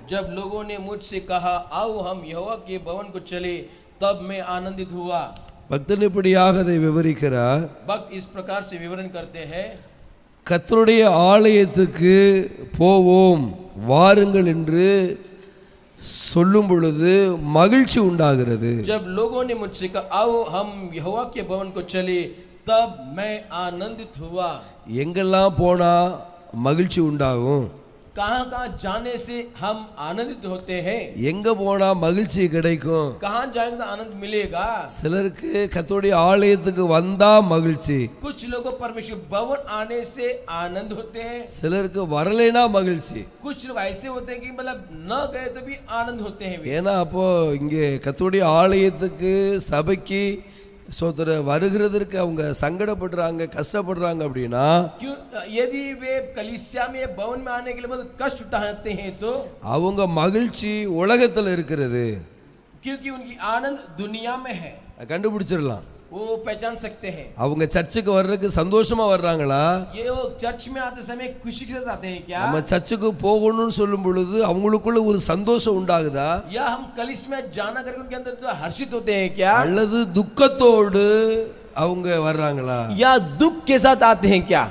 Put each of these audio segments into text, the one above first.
जब लोगों ने मुझसे कहा आओ हम यहोवा के भवन को चले तब मैं आनंदित हुआ பக்தன் இப்படியாக அதை விவரிக்கிறார் भक्त इस प्रकार से विवरण करते हैं கர்த்தருடைய ஆலயத்துக்கு போவோம் வாருங்கள் என்று சொல்லும் பொழுது மகிழ்ச்சி உண்டாகிறது जब लोगों ने मुझसे कहा आओ हम यहोवा के भवन को चले तब मैं आनंदित हुआ எங்கெல்லாம் போனா மகிழ்ச்சி உண்டாகும் कहाँ कहाँ जाने से हम आनंदित होते हैं எங்க போனா மகிழ்ச்சி கிடைக்கும் कहाँ जाएंगे तो आनंद मिलेगा சிலருக்கு கர்த்தருடைய ஆலயத்துக்கு வந்தா மகிழ்ச்சி कुछ लोगों को परमेश्वर के भवन आने से आनंद होते हैं சிலருக்கு வரலைனா மகிழ்ச்சி कुछ लोग ऐसे होते हैं कि मतलब न गए तो भी आनंद होते हैं वे ஏன்னா அப்போ இங்கே கர்த்தருடைய ஆலயத்துக்கு சபைக்கு சோதர வருகிறதற்கு அவங்க சங்கடப்படுறாங்க கஷ்டப்படுறாங்க அப்படின்னா क्यों यदि वे कलिसिया में या भवन में आने के लिए मतलब कष्ट उठाते हैं तो அவங்க மகிழ்ச்சி உலகத்தில் இருக்கிறது क्योंकि उनकी आनंद दुनिया में है கண்டுபிடிச்சிடலாம் वो पहचान सकते हैं அவங்க சர்ச்சுக்கு வர்றதுக்கு சந்தோஷமா வர்றாங்களா ये वो चर्च में आते समय खुशी के साथ आते हैं क्या நம்ம சர்ச்சுக்கு போகணும்னு சொல்லும் பொழுது அவங்களுக்குள்ள ஒரு சந்தோஷம் உண்டாகுதா या हम कलिस में जाना करके उनके अंदर तो हर्षित होते हैं क्या அல்லது துக்கத்தோடு அவங்க வர்றாங்களா या दुख के साथ आते हैं क्या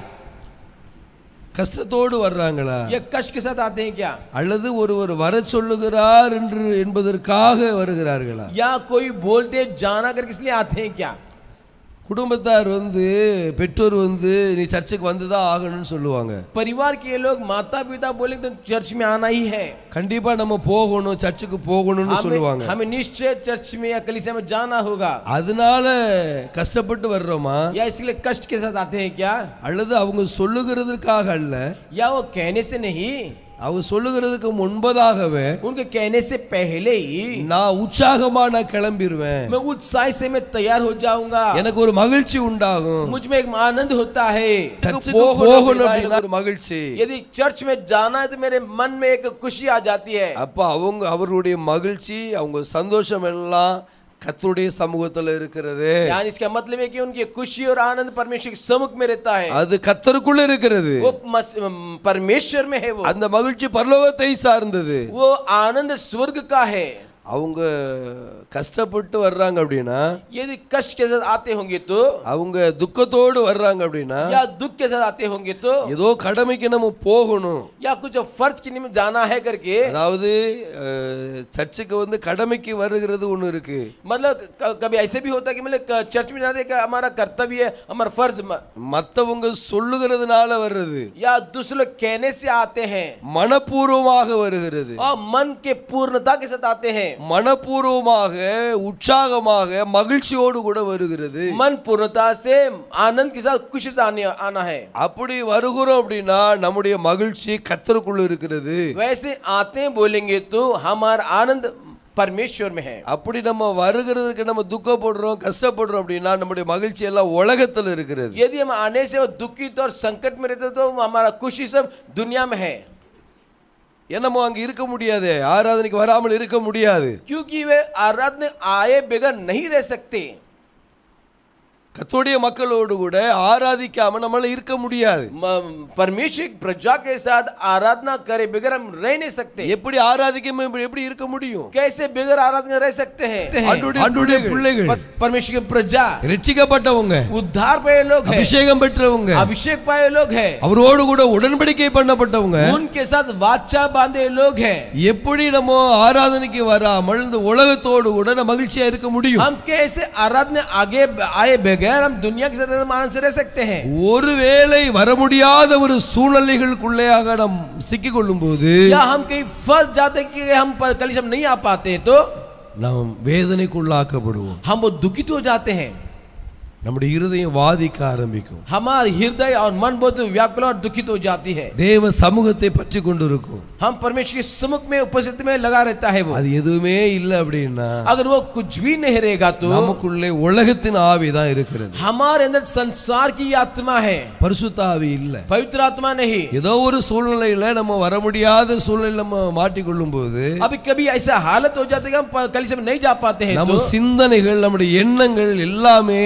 கஷ்டத்தோடு வர்றாங்களா या कष्ट के साथ आते हैं क्या அல்லது ஒருவர் வர சொல்லுகிறார் என்று என்பதற்காக வருகிறார்களா या कोई बोलते जाना करके इसलिए आते हैं क्या குடும்பத்தார் வந்து பெற்றோர் வந்து நீ சர்ச்சுக்கு வந்து தான் ஆகணும்னு சொல்லுவாங்க परिवार के लोग माता पिता बोले तो चर्च में आना ही है கண்டிப்பா நம்ம போகணும் சர்ச்சுக்கு போகணும்னு சொல்லுவாங்க हमें हमें निश्चय चर्च में या कलिसिया में जाना होगा அதனால கஷ்டப்பட்டு வர்றோமா या इसलिए कष्ट के साथ आते हैं क्या அல்லது அவங்க சொல்லுகிறதற்காக அல்ல या वो कहने से नहीं அவங்க சொல்லுகிறதுக்கு முன்பதாகவே उनके कहने से पहले ही நான் உற்சாகமா நான் கிளம்பிடுவேன் मैं उत्साह से मैं तैयार हो जाऊंगा எனக்கு ஒரு மகிழ்ச்சி உண்டாகும் मुझ में एक आनंद होता है சர்ச்சுக்கு போகணும் போகணும் அப்படின்னா அப்படின்னா ஒரு மகிழ்ச்சி यदि चर्च में जाना है तो मेरे मन में एक खुशी आ जाती है அப்ப அவங்க அவருடைய மகிழ்ச்சி அவங்க சந்தோஷம் எல்லாம் கர்த்தருடைய சமூகத்துல இருக்கிறது यानी इसका मतलब है कि उनकी खुशी और आनंद परमेश्वर के सम्मुख में रहता है அது கத்தருக்குள்ள இருக்கிறது वो मस- परमेश्वर में है वो அந்த மகிழ்ச்சி பரலோகத்தை சார்ந்தது वो आनंद स्वर्ग का है அவங்க கஷ்டப்பட்டு வர்றாங்க அப்படின்னா यदि कष्ट के साथ आते होंगे तो அவங்க துக்கத்தோடு வர்றாங்க அப்படின்னா या दुख के साथ आते होंगे तो ஏதோ கடமைக்கு நம்ம போகணும் या कुछ फर्ज के निमित्त जाना है करके அதாவது அஹ், சர்ச்சுக்கு வந்து கடமைக்கு வருகிறது ஒண்ணு இருக்கு मतलब क- कभी ऐसे भी होता है कि मतलब क- चर्च में जाते कि हमारा कर्तव्य है हमारा फर्ज म- மத்தவங்க சொல்லுகிறதுனால வர்றது या दूसरे लोग कहने से आते हैं மனப்பூர்வமாக வருகிறது और मन के पूर्णता के साथ आते हैं மனப்பூர்வமாக உற்சாகமாக மகிழ்ச்சியோடு கூட வருகிறது मन पूर्णता से आनंद के साथ खुशी से आने आना है அப்படி வருகிறோம் அப்படின்னா நம்முடைய மகிழ்ச்சி கத்தருக்குள்ள இருக்கிறது वैसे आते हैं बोलेंगे तो हमारा आनंद परमेश्वर में है அப்படி நம்ம வருகிறதுக்கு நம்ம துக்கப்படுறோம் கஷ்டப்படுறோம் அப்படின்னா நம்முடைய மகிழ்ச்சி எல்லாம் உலகத்துல இருக்கிறது यदि हम आने से वो दुखित और संकट में रहते तो हमारा खुशी सब दुनिया में है ஏன்னா நம்ம அங்க இருக்க முடியாது ஆராதனைக்கு வராமல் இருக்க முடியாது क्योंकि वे आराधना आए बगैर नहीं रह सकते கத்தோடைய மக்களோடு கூட ஆராதிக்காம நம்மளால இருக்க முடியாது म- परमेश्वर की प्रजा के साथ आराधना करे बगैर हम रह नहीं सकते எப்படி ஆராதிக்காம எப்படி இருக்க முடியும் कैसे बगैर आराधना रह सकते हैं ஆண்டுடைய பிள்ளைகள் पर- परमेश्वर की प्रजा ரட்சிக்கப்பட்டவங்க उद्धार पाए लोग हैं அபிஷேகம் பெற்றவங்க अभिषेक पाए लोग हैं அவரோடு கூட உடன்படிக்கை பண்ணப்பட்டவங்க उनके साथ वाचा बांधे लोग हैं எப்படி நம்ம ஆராதனைக்கு வராமல் இந்த உலகத்தோடு கூட நம்ம மகிழ்ச்சியா இருக்க முடியும் हम कैसे आराधना आगे आए बगैर हम दुनिया के साथ आनंद से रह सकते हैं ஒருவேளை வர முடியாத ஒரு சூழ்நிலைகளுக்குள்ளேயாக நாம் சிக்கிக் கொள்ளும் போது या हम कहीं फंस जाते कि हम पर- कल हम नहीं आ पाते तो நாம் வேதனைக்குள்ளாக்கப்படுவோம் हम वो दुखित हो जाते हैं நம்முடைய இருதயம் வாதிக்க ஆரம்பிக்கும் हमारा हृदय और मन बहुत व्याकुल और दुखित हो जाती है தேவ சமூகத்தை பற்றி கொண்டிருக்கும் हम परमेश्वर के सम्मुख में उपस्थिति में लगा रहता है वो அது எதுவுமே இல்லை அப்படின்னா अगर वो कुछ भी नहीं रहेगा तो நமக்குள்ளே உலகத்தின் ஆவி தான் இருக்கிறது हमारे अंदर संसार की आत्मा है பரிசுத்த ஆவி இல்லை पवित्र आत्मा नहीं ஏதோ ஒரு சூழ்நிலையில நம்ம வர முடியாத சூழ்நிலையில நம்ம மாட்டிக்கொள்ளும் போது अभी कभी ऐसा हालत हो जाती है कि हम कल से नहीं जा पाते हैं நம்ம तो சிந்தனைகள் நம்முடைய எண்ணங்கள் எல்லாமே கர்த்தருடைய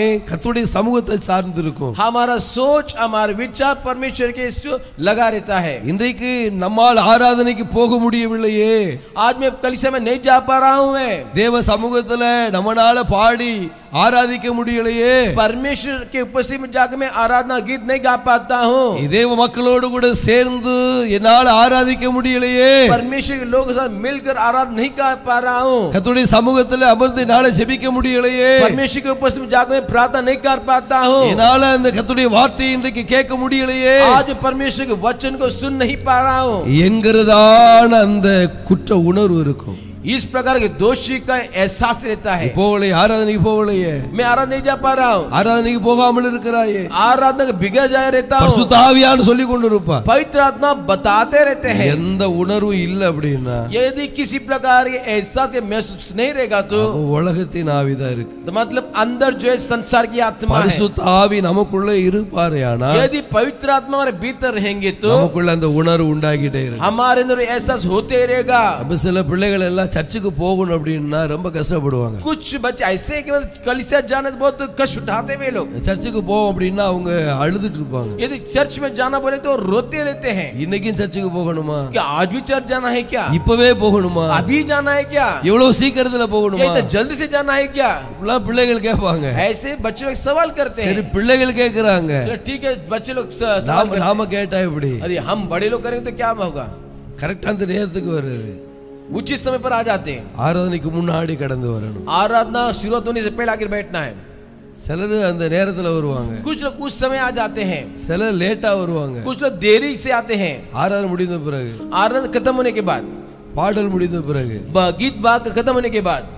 கர்த்தருடைய சமூகத்தை சார்ந்து இருக்கும் हमारा सोच हमारा विचार परमेश्वर के इसको लगा रहता है இன்றைக்கு நம்மால் ஆராதனைக்கு போக முடியவில்லையே आज मैं कलिसिया में नहीं जा पा रहा हूँ मैं தேவ சமூகத்துல நம்மனால பாடி ஆராதிக்க முடியலையே परमेश्वर के उपस्थिति में जाकर मैं आराधना गीत नहीं गा पाता हूँ தேவ மக்களோடு கூட சேர்ந்து என்னால் ஆராதிக்க முடியலையே परमेश्वर के लोगों के साथ मिलकर आराधना नहीं कर पा रहा हूँ கர்த்தருடைய சமூகத்துல அமர்ந்து என்னால ஜெபிக்க முடியலையே परमेश्वर के उपस्थिति में जाकर मैं प्रार्थना नहीं कर पाता हूँ என்னால அந்த கர்த்தருடைய வார்த்தையை இன்றைக்கு கேட்க முடியலையே आज मैं परमेश्वर के वचन को सुन नहीं पा रहा हूँ என்கிறதான அந்த குற்ற உணர்வு இருக்கும் इस प्रकार के दोषी का एहसास रहता है போகலையே ஆராதனைக்கு போகலையே मैं आराधना नहीं जा पा रहा हूँ ஆராதனைக்கு போகாமல் இருக்கிறாயே आराधना के बिगड़ जाए रहता हूँ பரிசுத்த ஆவியான்னு சொல்லி கொண்டு இருப்பா पवित्र आत्मा बताते रहते हैं எந்த உணர்வும் இல்லை அப்படின்னா यदि किसी प्रकार के एहसास के महसूस नहीं रहेगा तो அப்போ உலகத்தின் ஆவிதான் இருக்கு तो मतलब अंदर जो है संसार की आत्मा है பரிசுத்த ஆவி நமக்குள்ள இருப்பாரு ஆனா यदि पवित्र आत्मा हमारे भीतर रहेंगे तो நமக்குள்ள அந்த உணர்வு உண்டாகிட்டே இருக்கு हमारे अंदर एहसास होते रहेगा அப்ப சில பிள்ளைகள் எல்லாம் சர்ச்சுக்கு போகணும் அப்படின்னா ரொம்ப கஷ்டப்படுவாங்க कुछ बच्चे ऐसे हैं कि मतलब कलिसिया जाने तो बहुत कष्ट उठाते हुए लोग சர்ச்சுக்கு போவோம் அப்படின்னா அவங்க அழுதுட்டு இருப்பாங்க यदि चर्च में जाना बोले तो रोते रहते हैं இன்னைக்கும் சர்ச்சுக்கு போகணுமா क्या आज भी चर्च जाना है क्या இப்பவே போகணுமா अभी जाना है क्या எவ்வளவு சீக்கிரத்துல या போகணுமா इतना जल्दी से जाना है क्या இப்படிலாம் பிள்ளைகள் கேட்பாங்க ऐसे बच्चे लोग सवाल करते சரி हैं பிள்ளைகள் கேக்குறாங்க चलो ठीक है बच्चे लोग स- सवाल நாம करते நாம கேட்டா எப்படி हैं यदि हम बड़े लोग करेंगे तो क्या होगा கரெக்டா அந்த நேரத்துக்கு வருது उचित समय पर आ जाते हैं ஆராதனைக்கு முன்னாடி கடந்து வரணும் आराधना शुरुआत होने से पहले आकर बैठना है சிலர் அந்த நேரத்துல வருவாங்க कुछ लोग उस समय आ जाते हैं சிலர் லேட்டா வருவாங்க कुछ लोग देरी से आते हैं ஆராதனை முடிந்த பிறகு आराधना खत्म होने के बाद பாடல் முடிந்த பிறகு ब- गीत बाग खत्म होने के बाद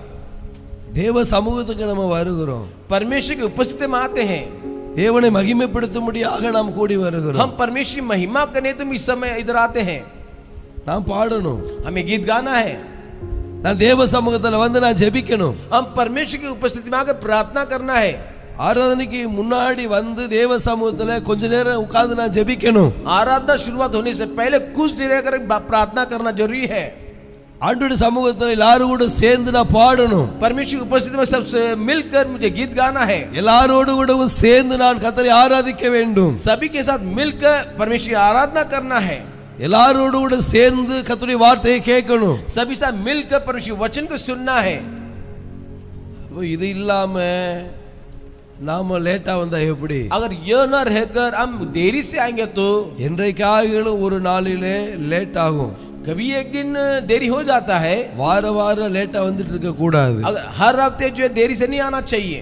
தேவ சமூகத்துக்கு நம்ம வருகிறோம் परमेश्वर की उपस्थिति में आते हैं தேவனை மகிமைப்படுத்தும்படியாக நாம் கூடி வருகிறோம் हम परमेश्वर की महिमा करने तुम इस समय इधर आते हैं நாம் பாடணும் हमें गीत गाना है நான் தேவ சமூகத்துல வந்து நான் ஜெபிக்கணும் हम परमेश्वर की उपस्थिति में आकर प्रार्थना करना है ஆராதனைக்கு முன்னாடி வந்து தேவ சமூகத்துல கொஞ்ச நேரம் உட்கார்ந்து நான் ஜெபிக்கணும் आराधना शुरुआत होने से पहले कुछ देर कर प्रार्थना करना जरूरी है ஆண்டுடைய சமூகத்துல எல்லாரும் கூட சேர்ந்து நான் பாடணும் परमेश्वर की उपस्थिति में सबसे मिलकर मुझे गीत गाना है எல்லாரோடு கூடவும் சேர்ந்து நான் கத்தரை ஆராதிக்க வேண்டும் सभी के साथ मिलकर परमेश्वर की आराधना करना है எல்லாரோடு கூட சேர்ந்து கத்தருடைய வார்த்தையை கேட்கணும் सभी साथ मिलकर परमेश्वर के वचन को सुनना है அப்போ இது இல்லாம நாம லேட்டா வந்தா எப்படி अगर यह न रहकर हम देरी से आएंगे तो என்றைக்காகிலும் ஒரு நாளிலே லேட் ஆகும் कभी एक दिन देरी हो जाता है வார வாரம் லேட்டா வந்துட்டு இருக்க கூடாது अगर हर हफ्ते जो है देरी से नहीं आना चाहिए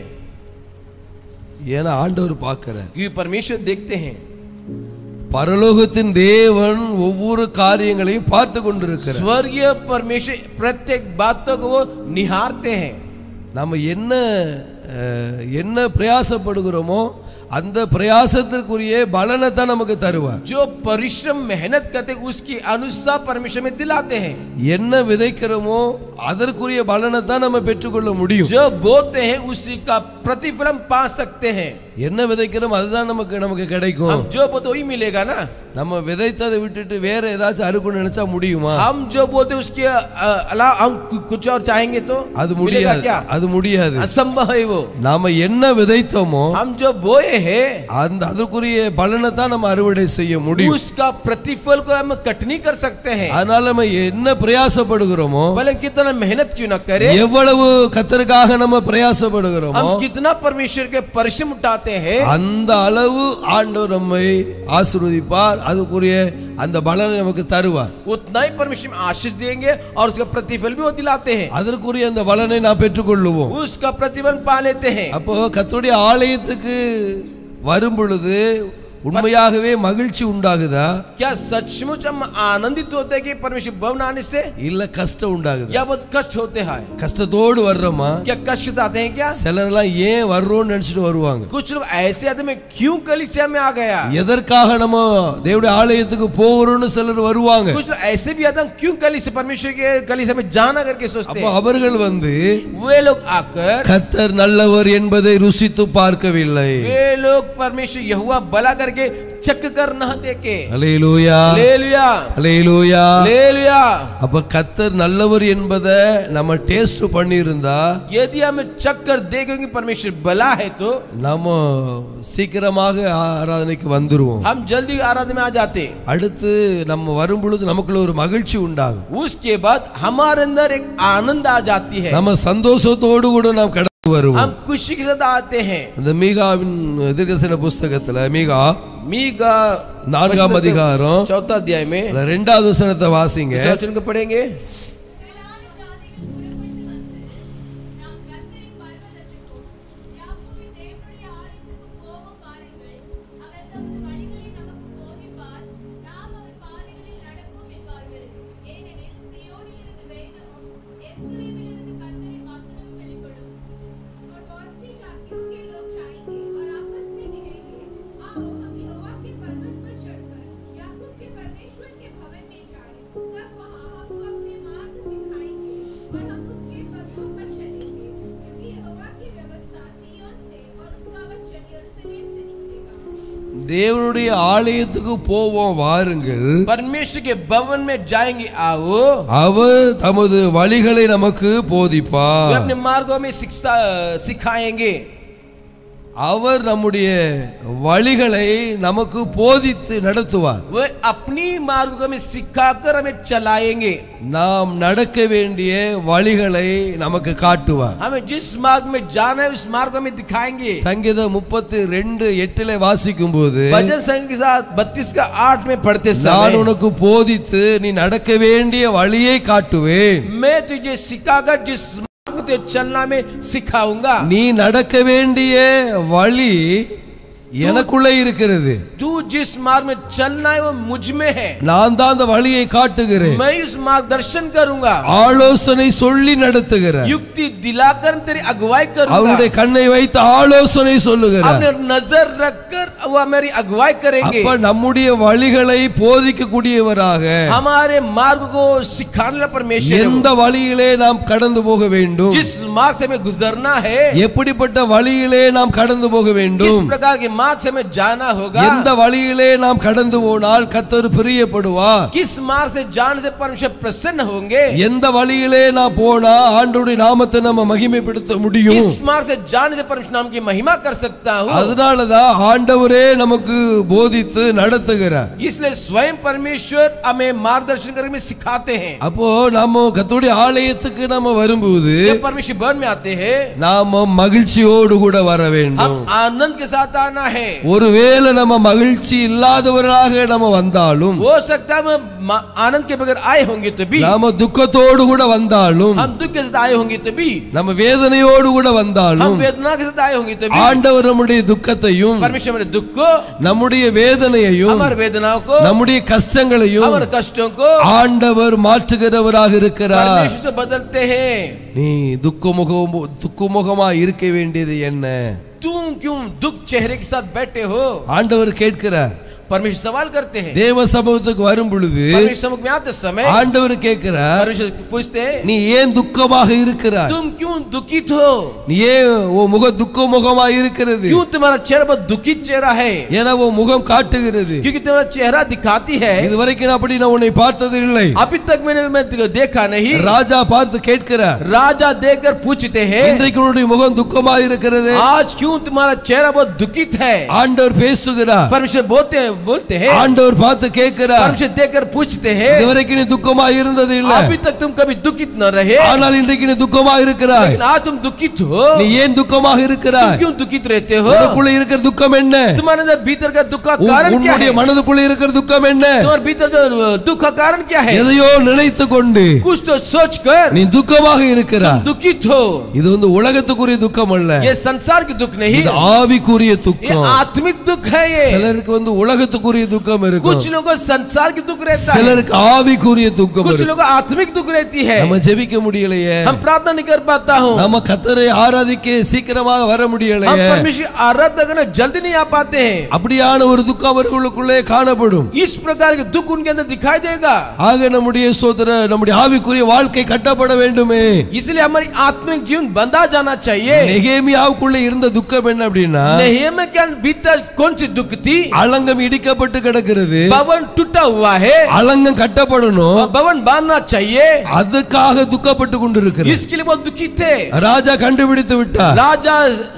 ஏன்னா ஆண்டவர் பார்க்கிறார் क्योंकि परमेश्वर देखते हैं பரலோகத்தின் தேவன் ஒவ்வொரு காரியங்களையும் பார்த்து கொண்டிருக்கிறார் स्वर्गीय परमेश्वर प्रत्येक बातों को वो निहारते हैं நம்ம என்ன அஹ், என்ன பிரயாசப்படுகிறோமோ அந்த பிரயாசத்திற்குரிய பலனை தான் நமக்கு தருவார் जो परिश्रम मेहनत करते हैं, उसकी अनुसार परमेश्वर में दिलाते हैं என்ன விதைக்கிறோமோ அதற்குரிய பலனை தான் நம்ம பெற்றுக்கொள்ள முடியும் जो बोते हैं उसी का प्रतिफल हम पा सकते हैं என்ன விதைக்கிறோம் அதுதான் நமக்கு நமக்கு கிடைக்கும் हम जो बोते वही मिलेगा ना நம்ம விதைத்ததை விட்டுட்டு வேற ஏதாச்சும் அறுக்கணும்னு நினைச்சா முடியுமா हम जो बोलते हैं उसके अ, अलावा हम कु- कुछ और चाहेंगे तो அது मिलेगा முடியாது क्या அது முடியாது असंभव है वो நாம என்ன விதைத்தோமோ हम जो बोए हैं அந்த அதற்குரிய பலனை தான் நம்ம அறுவடை செய்ய முடியும் उसका प्रतिफल को हम कटनी कर सकते हैं அதனால நம்ம என்ன பிரயாசப்படுகிறோமோ भले कितना मेहनत क्यों ना करे எவ்வளவு கத்தருக்காக நம்ம பிரயாசப்படுகிறோமோ हम कितना परमेश्वर के परिश्रम उठाते हैं அந்த அளவு ஆண்டவர் நம்மை ஆசீர்வதிப்பார் அதுக்குரிய அந்த பலனை நமக்கு தருவார் उतना ही परमेश्वर में आशीष देंगे और उसका प्रतिफल भी वो दिलाते हैं அதற்குரிய அந்த பலனை நாம் பெற்றுக்கொள்ளுவோம் उसका प्रतिफल पा लेते हैं அப்போ கர்த்தருடைய ஆலயத்துக்கு வரும் பொழுது உண்மையாகவே மகிழ்ச்சி உண்டாகுதா क्या सचमुच हम आनंदित होते हैं कि परमेश्वर भवन आने से இல்ல கஷ்டம் உண்டாகுதா या बहुत कष्ट होते हैं கஷ்டத்தோடு வர்றோமா क्या कष्ट आते हैं क्या சிலர்லாம் ஏன் வர்றோம்னு நினைச்சிட்டு வருவாங்க कुछ लोग ऐसे आते हैं, मैं क्यों कलिसिया में आ गया எதற்காக நம்ம தேவனுடைய ஆலயத்துக்கு போகிறோம்னு சிலர் வருவாங்க कुछ लोग ऐसे भी आते हैं क्यों कलिसिया परमेश्वर के कलिसिया में जाना करके सोचते அப்போ हैं அவர்கள் வந்து वे लोग आकर கத்தர் நல்லவர் என்பதை ருசித்து பார்க்கவில்லை वे लोग परमेश्वर यहुआ भला कर करके चक कर न देके அலையிலூயா हालेलुया அலையிலூயா हालेलुया அப்ப கத்தர் நல்லவர் என்பதை நம்ம டேஸ்ட் பண்ணியிருந்தா यदि हम चक कर देखेंगे परमेश्वर भला है तो நம்ம சீக்கிரமாக ஆராதனைக்கு வந்துருவோம் हम जल्दी आराधना में आ जाते அடுத்து நம்ம வரும் பொழுது நமக்குள்ள ஒரு மகிழ்ச்சி உண்டாகும் उसके बाद हमारे अंदर एक आनंद आ जाती है நம்ம சந்தோஷத்தோடு கூட நாம் கடந்து வருவோம் हम खुशी के साथ आते हैं அந்த மீகாவின் எதிர்கசன புஸ்தகத்துல மீகா मीका நான்காம் அதிகாரம் चौथा अध्याय में அதுல ரெண்டாவது வசனத்தை வாசிங்க इस वचन को पढ़ेंगे மேலான ஜாதிகள் புறப்பட்டு வந்து நாம் கர்த்தரின் பர்வதத்துக்கும் யாக்கோபின் தேவனுடைய ஆலயத்துக்கும் போவோம் வாருங்கள் அவர் தமது வழிகளை நமக்கு போதிப்பார் நாம் அவர் பாதைகளில் நடப்போம் என்பார்கள் ஏனெனில் சியோனிலிருந்து வேதமும் எருசலேமிலிருந்து கர்த்தரின் வசனமும் வெளிப்படும் और बहुत सी जातियों के लोग जाएंगे और आपस में कहेंगे आओ हम यहोवा के पर्वत पर चढ़कर याकूब के परमेश्वर के भवन में जाएं तब वहां हमको अपने मार्ग सिखाएंगे और हम उसके पथों पर चलेंगे क्योंकि यहोवा की व्यवस्था सिय्योन से और उसका वचन यरूशलेम से निकलेगा தேவனுடைய ஆலயத்துக்கு போவோம் வாருங்கள் परमेश्वर के भवन में जाएंगे आओ அவர் தமது வழிகளை நமக்கு वे போதிப்பார் अपने मार्गों में शिक्षा सिखाएंगे அவர் நம்முடைய வழிகளை நமக்கு போதித்து நடத்துவார் वे अपनी मार्गों में सिखाकर हमें चलाएंगे நாம் நடக்க வேண்டிய வழிகளை நமக்கு காட்டுவார் हमें जिस मार्ग में जाना है उस मार्ग में दिखाएंगे சங்கீதம் முப்பத்தி ரெண்டு எட்டுல வாசிக்கும் போது भजन संघ के साथ बत्तीस का आठ में पढ़ते நான் समय உனக்கு போதித்து நீ நடக்க வேண்டிய வழியை காட்டுவேன் मैं तुझे सिखाकर जिस मार्ग में तुझे चलना में सिखाऊंगा நீ நடக்க வேண்டிய வழி எனக்குள்ளே இருக்கிறது तू जिस मार्ग में चलना है वो मुझ में है நான் தான் அந்த வழியை காட்டுகிறேன் मैं उस मार्गदर्शन करूंगा ஆலோசனை சொல்லி நடத்துகிறேன் युक्ति दिलाकर तेरी अगुवाई करूंगा அவருடைய கண்ணை வைத்து ஆலோசனை சொல்லுகிறார் अपने नजर रखकर वह मेरी अगुवाई करेंगे அப்ப நம்முடைய வழிகளை போதிக்கக்கூடியவராக हमारे मार्ग को सिखाने वाला परमेश्वर है எந்த வழியிலே நாம் கடந்து போக वो। வேண்டும் जिस मार्ग से हमें गुजरना है எப்படிப்பட்ட வழியிலே நாம் கடந்து போக किस வேண்டும் प्रकार के मार्ग से हमें जाना होगा எந்த வழியிலே நாம் கடந்து போனால் கத்தர் பிரியப்படுவார் किस मार्ग से जाने से परमेश्वर प्रसन्न होंगे எந்த வழியிலே நான் போனா ஆண்டவருடைய நாமத்தை நம்ம மகிமைப்படுத்த முடியும் किस मार्ग से जाने से परमेश्वर नाम की महिमा कर सकता हूँ அதனாலதான் ஆண்டவரே நமக்கு போதித்து நடத்துகிறார் इसलिए स्वयं परमेश्वर हमें मार्गदर्शन करके हमें सिखाते हैं அப்போ நாம கத்தருடைய ஆலயத்துக்கு நம்ம வரும்போது जब परमेश्वर भवन में आते हैं நாம மகிழ்ச்சியோடு கூட வர வேண்டும் हम आनंद के साथ आना है ஒருவேளை நம்ம மகிழ்ச்சி இல்லாதவராக நம்ம வந்தாலும் हो सकता है हम मा- आनंद के बगैर आए होंगे तो भी நாம துக்கத்தோடு கூட வந்தாலும் हम दुख के साथ आए होंगे तो भी நம்ம வேதனையோடு கூட हम வந்தாலும் वेदना के साथ आए होंगे तो भी ஆண்டவர் நம்முடைய துக்கத்தையும் परमेश्वर हमारे दुख को நம்முடைய வேதனையையும் हमारे वेदनाओं को நம்முடைய கஷ்டங்களையும் हमारे कष्टों को ஆண்டவர் மாற்றுகிறவராக இருக்கிறார் परमेश्वर से बदलते हैं நீ துக்கமுகம் துக்கமுகமா இருக்க வேண்டியது என்ன तुम क्यों दुख चेहरे के साथ बैठे हो ஆண்டவர் கேட்கிறார் परमेश्वर सवाल करते हैं தேவ சமூகத்துக்கு வரும் பொழுது परमेश्वर सम्मुख में आते समय ஆண்டவர் கேட்கிறார் परमेश्वर पूछते हैं நீ ஏன் துக்கமாக இருக்கிறாய் तुम क्यों दुखित हो நீ ஏன் உன் முகம் துக்க முகமா இருக்கிறது क्यों तुम्हारा चेहरा बहुत दुखित चेहरा है ஏன்னா உன் முகம் காட்டுகிறது क्योंकि तुम्हारा चेहरा दिखाती है இதுவரைக்கும் அப்படி நான் உன்னை பார்த்தது இல்லை अभी तक मैंने मैं देखा नहीं ராஜா பார்த்து கேட்கிறார் राजा देखकर पूछते हैं இன்றைக்கு உன்னுடைய முகம் துக்கமா இருக்கிறது आज क्यों तुम्हारा चेहरा बहुत दुखित है ஆண்டவர் பேசுகிறார் परमेश्वर बोलते हैं बोलते हैं ஆண்டவர் பார்த்து கேட்கிறார் परमेश्वर देखकर पूछते हैं இதுவரைக்கும் நீ துக்கமா இருந்தது இல்ல अभी तक तुम कभी दुखित न रहे ஆனால் இன்றைக்கு நீ துக்கமா இருக்கிறாய் लेकिन आज तुम दुखित हो நீ ஏன் துக்கமாக तुम இருக்கிறாய் क्यों दुखित रहते हो உனக்குள்ள இருக்கிற துக்கம் என்ன तुम्हारे अंदर भीतर का दुख का உன்- कारण क्या உன்னுடைய है மனதுக்குள்ள இருக்கிற துக்கம் என்ன तुम्हारे भीतर जो दुख का कारण क्या है எதையோ நினைத்து கொண்டு कुछ तो सोच कर நீ துக்கமாக இருக்கிறாய் दुखित हो இது வந்து உலகத்துக்குரிய துக்கம் அல்ல ये संसार की दुख नहीं இது ஆவிக்குரிய ये துக்கம் आत्मिक दुख है ये சிலருக்கு வந்து உலக உலகத்துக்குரிய துக்கம் இருக்கும் कुछ लोगों को संसार की दुख रहता है சிலருக்கு ஆவிக்குரிய துக்கம் कुछ இருக்கும் लोगों को आत्मिक दुख रहती है நம்ம ஜெபிக்க முடியலையே हम प्रार्थना नहीं कर पाता हूँ நம்ம கத்தரை ஆராதிக்க சீக்கிரமாக வர हम முடியலையே परमेश्वर की आराधना करने जल्दी नहीं आ पाते हैं அப்படியான ஒரு துக்கம் அவர்களுக்குள்ளே காணப்படும் इस प्रकार के दुख उनके अंदर दिखाई देगा ஆக நம்முடைய சோதர நம்முடைய ஆவிக்குரிய வாழ்க்கை கட்டப்பட வேண்டுமே इसलिए हमारी आत्मिक जीवन बंधा जाना चाहिए நெகேமியாவுக்குள்ள இருந்த துக்கம் என்ன அப்படின்னா नहेम के भीतर कौन सी दुख थी அலங்கம் இடிக்கப்பட்டு கிடக்கிறது भवन टूटा हुआ है அலங்கம் கட்டப்படணும் और भवन बांधना चाहिए அதுக்காக துக்கப்பட்டு கொண்டிருக்கிறது इसके लिए बहुत दुखी थे ராஜா கண்டுபிடித்து விட்டார் राजा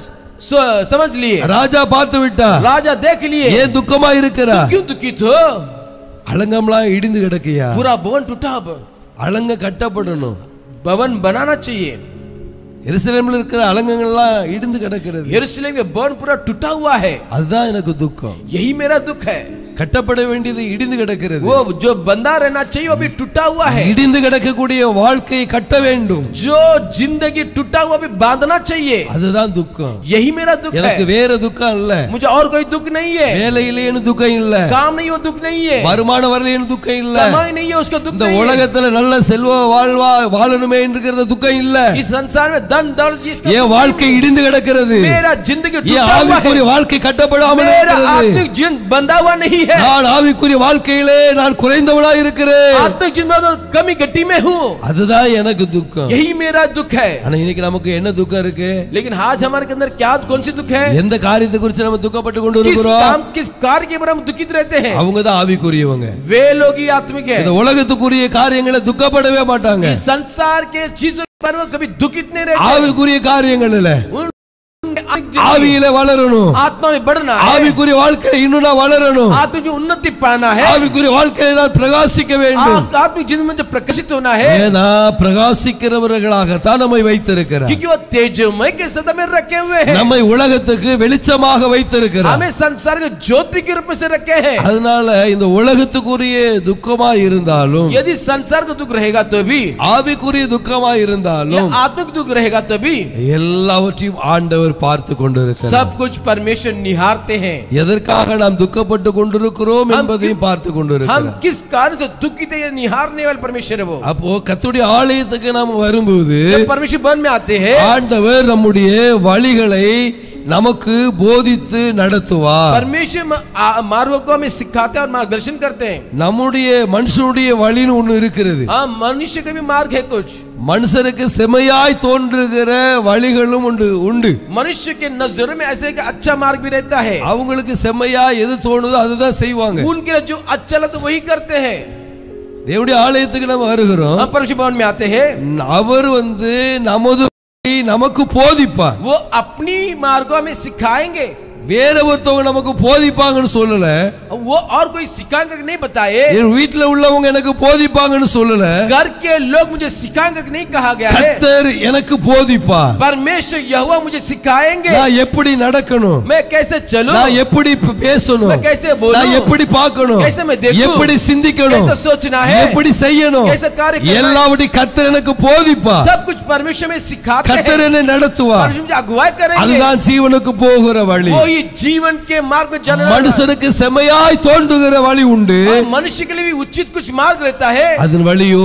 स- समझ लिए ராஜா பார்த்து விட்டார் राजा देख लिए ஏன் துக்கமா இருக்கிறார் क्यों दुखित हो அலங்கம்லாம் இடிந்து கிடக்கையா पूरा भवन टूटा अब அலங்க கட்டப்படணும் भवन बनाना चाहिए எருசலேம்ல இருக்கிற அலங்கங்கள்லாம் இடிந்து கிடக்கிறது यरूशलेम का भवन पूरा टूटा हुआ है அதுதான் எனக்கு துக்கம் यही मेरा दुख है கட்டப்பட வேண்டியது இடிந்து கிடக்கிறது वो जो बंधा रहना चाहिए वो भी टूटा हुआ है இடிந்து கிடக்கக்கூடிய வாழ்க்கையை கட்ட வேண்டும் जो जिंदगी टूटा हुआ भी बांधना चाहिए அதுதான் துக்கம் यही मेरा दुख எனக்கு है வேற துக்கம் இல்ல मुझे और कोई दुख नहीं है வேலை இல்லையேன்னு துக்கம் இல்ல काम नहीं हो दुख नहीं है வருமானம் வரலையேன்னு துக்கம் இல்ல कमाई नहीं है उसका दुख இந்த नहीं है உலகத்துல நல்ல செல்வ வாழ்வா வாழணுமே என்கிறது துக்கம் இல்ல इस संसार में धन दौलत इसका என் दुख வாழ்க்கை இடிந்து கிடக்கிறது नहीं। मेरा जिंदगी என் टूटा हुआ ஆவிக்குரிய है வாழ்க்கை கட்டப்படாமல் मेरा இருக்கிறது आत्मिक जीवन बंधा हुआ नहीं है நான் ஆவிக்குரிய வாழ்க்கையிலே நான் குறைந்தவனா இருக்கிறேன் आत्मिक जीवन में तो कमी गट्टी में हूँ அதுதான் எனக்கு துக்கம் यही मेरा दुख है ஆனா இன்னைக்கு நமக்கு என்ன துக்கம் இருக்கு लेकिन आज हमारे के अंदर क्या कौन सी दुख है எந்த காரியத்தை குறித்து நம்ம துக்கப்பட்டு கொண்டு किस இருக்கிறோம் काम किस कार्य के ऊपर हम दुखित रहते हैं அவங்க தான் ஆவிக்குரியவங்க वे लोग ही आत्मिक है இந்த உலகத்துக்குரிய காரியங்களை துக்கப்படவே மாட்டாங்க इस संसार के चीजों के बारे में कभी दुखित नहीं रहते ஆவிக்குரிய காரியங்கள் இல்ல उन- उनके आत्मिक जिंदगी- ஆவியில வளரணும் आत्मा में बढ़ना है ஆவிக்குரிய வாழ்க்கையில இன்னும் நான் வளரணும் आत्मिक जो उन्नति पाना है ஆவிக்குரிய வாழ்க்கையில நான் பிரகாசிக்க வேண்டும் आ- आत्मिक जीवन में जो प्रकाशित होना है ஏன்னா பிரகாசிக்கிறவர்களாகத்தான் நம்மை வைத்திருக்கிறார் क्योंकि वो तेजोमय के सदा में रखे हुए हैं நம்மை உலகத்துக்கு வெளிச்சமாக வைத்திருக்கிறார் हमें संसार के ज्योति के रूप में से रखे हैं அதனால இந்த உலகத்துக்குரிய துக்கமா இருந்தாலும் यदि संसार का दुख रहेगा तो भी ஆவிக்குரிய துக்கமா या இருந்தாலும் आत्मिक दुख रहेगा तो भी எல்லாவற்றையும் ஆண்டவர் பார்த்து கொண்டிருக்கிறார் सब कुछ परमेश्वर निहारते हैं எதற்காக நாம் துக்கப்பட்டு கொண்டிருக்கிறோம் என்பதையும் பார்த்து हम கொண்டிருக்கிறார் किस कारण से दुखित है ये निहारने वाले परमेश्वर है वो அப்போ கத்துடைய ஆலயத்துக்கு நாம் வரும்போது जब परमेश्वर बन में आते हैं ஆண்டவர் நம்முடைய வழிகளை நமக்கு போதித்து நடத்துவார் परमेश्वर म- आ- मार्गों को हमें सिखाते हैं और मार्गदर्शन करते हैं நம்முடைய மனுஷனுடைய வழின்னு ஒண்ணு இருக்கிறது हाँ मनुष्य का भी मार्ग है कुछ மனுஷருக்கு செமையாய் தோன்றுகிற வழிகளும் உண்டு உண்டு मनुष्य के नजरों में ऐसे एक अच्छा मार्ग भी रहता है அவங்களுக்கு செம்மையா எது தோணுதோ அதுதான் செய்வாங்க उनके लिए जो अच्छा लगता है वही करते हैं தேவனுடைய ஆலயத்துக்கு நம்ம வருகிறோம் हम परमेश्वर भवन में आते हैं அவர் வந்து நமது வழியை நமக்கு போதிப்பார் वो अपनी मार्गों में सिखाएंगे வேற ஒருத்தவங்க நமக்கு போதிப்பாங்கன்னு சொல்லல वो और कोई सिखा करके नहीं बताए என் வீட்டுல உள்ளவங்க எனக்கு போதிப்பாங்கன்னு சொல்லல घर के लोग मुझे सिखा करके नहीं कहा गया है கத்தர் எனக்கு போதிப்பார் परमेश्वर यहोवा मुझे सिखाएंगे நான் எப்படி நடக்கணும் मैं कैसे चलूं நான் எப்படி ப- பேசணும் मैं कैसे बोलूं? நான் எப்படி பார்க்கணும் कैसे मैं देखूं? எப்படி சிந்திக்கணும் कैसे सोचना है? எப்படி செய்யணும் कैसे कार्य करना है? எல்லாவற்றையும் கத்தர் எனக்கு போதிப்பார் सब कुछ परमेश्वर में सिखाते हैं கத்தர் என்னை நடத்துவார் परमेश्वर मुझे अगुवाई करेंगे அதுதான் ஜீவனுக்கு போகிற வழி वो ही जीवन के मार्ग में चलना மனுஷனுக்கு செமையாய் தோன்றுகிற வழி உண்டு और मनुष्य के लिए भी उचित कुछ मार्ग रहता है அதன் வழியோ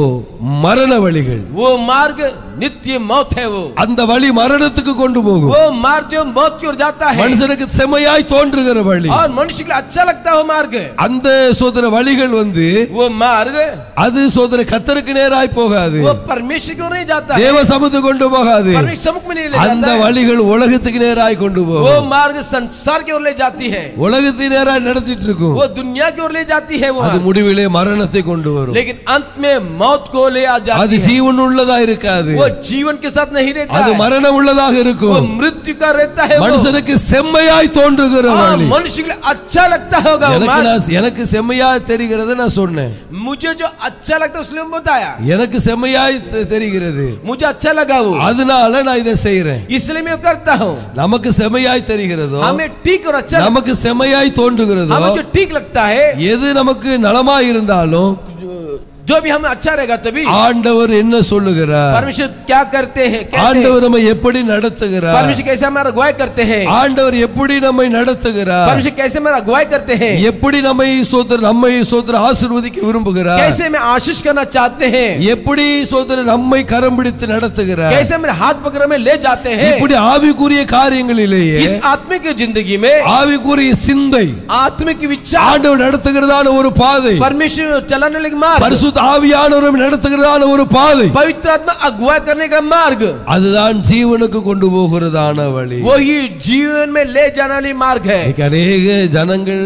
மரண வழிகள் वो मार्ग नित्य मौत है वो அந்த वழி மரணத்துக்கு கொண்டு போகும் वो मार्ग जो मौत की ओर जाता है மனுஷனுக்கு செமையாய் தோன்றுகிற வழி और मनुष्य के लिए अच्छा लगता है वो मार्ग அந்த சோதர வழிகள் வந்து वो मार्ग அது சோதர கத்தருக்கு நேராய் போகாது वो परमेश्वर की ओर नहीं जाता है தேவ சமூகத்து கொண்டு போகாது परमेश्वर सम्मुख में नहीं ले அந்த जाता है வழிகள் உலகத்துக்கு நேராய் கொண்டு वो போகும் मार्ग संसार की ओर ले जाती है உலகத்தை நேராய் நடத்திட்டு இருக்கும் वो दुनिया की ओर ले जाती है वो அது मार्ग। முடிவிலே மரணத்தை கொண்டு வரும் लेकिन अंत में मौत को ले आ அது जाती है ஜீவன் உள்ளதா இருக்காது वो जीवन के साथ नहीं रहता அது है மரணம் உள்ளதாக वो இருக்கும் मृत्यु का रहता है वो மனுஷனுக்கு செம்மையாய் தோன்றுகிற हाँ, வழி मनुष्य के लिए अच्छा लगता होगा वो எனக்கு मार्ग நான் எனக்கு செம்மையா தெரிகிறத நான் சொன்னேன் मुझे जो अच्छा लगता है उसने बताया எனக்கு செம்மையாய் தெ- தெரிகிறது मुझे अच्छा लगा वो அதனால நான் இதை செய்யறேன் इसलिए मैं करता हूँ நமக்கு செம்மையாய் தெரிகிறதோ हमें ठीक और अच्छा நமக்கு செம்மையாய் தோன்றுகிறதோ हमें जो ठीक लगता है எது நமக்கு நலமாய் இருந்தாலும் जो- जो भी हमें अच्छा रहेगा तभी ஆண்டவர் என்ன சொல்லுகிறார் परमेश्वर क्या करते हैं कहते हैं ஆண்டவர் நம்மை எப்படி நடத்துகிறார் परमेश्वर कैसे हमारा अगुवाई करते हैं ஆண்டவர் எப்படி நம்மை நடத்துகிறார் परमेश्वर कैसे हमारा अगुवाई करते हैं எப்படி நம்மை சோதர நம்மை சோதர ஆசீர்வதிக்க விரும்புகிறார் कैसे हमें आशीष करना चाहते हैं எப்படி சோதர நம்மை கரம் பிடித்து நடத்துகிறார் कैसे हमें हाथ पकड़ में ले जाते हैं இப்படி ஆவிக்குரிய காரியங்களிலேயே इस आत्मिक जिंदगी में ஆவிக்குரிய சிந்தை आत्मिक विचार ஆண்டவர் நடத்துகிறதான ஒரு பாதை परमेश्वर चलाने लगे मार्ग பரிசுத்த ஆவியானவரும் நடத்துகிறதான ஒரு பாதை पवित्र आत्मा अगुवाई करने का मार्ग அதுதான் ஜீவனுக்கு கொண்டு போகிறதான வழி वही जीवन में ले जाने वाली मार्ग है இன்னைக்கு அநேக ஜனங்கள்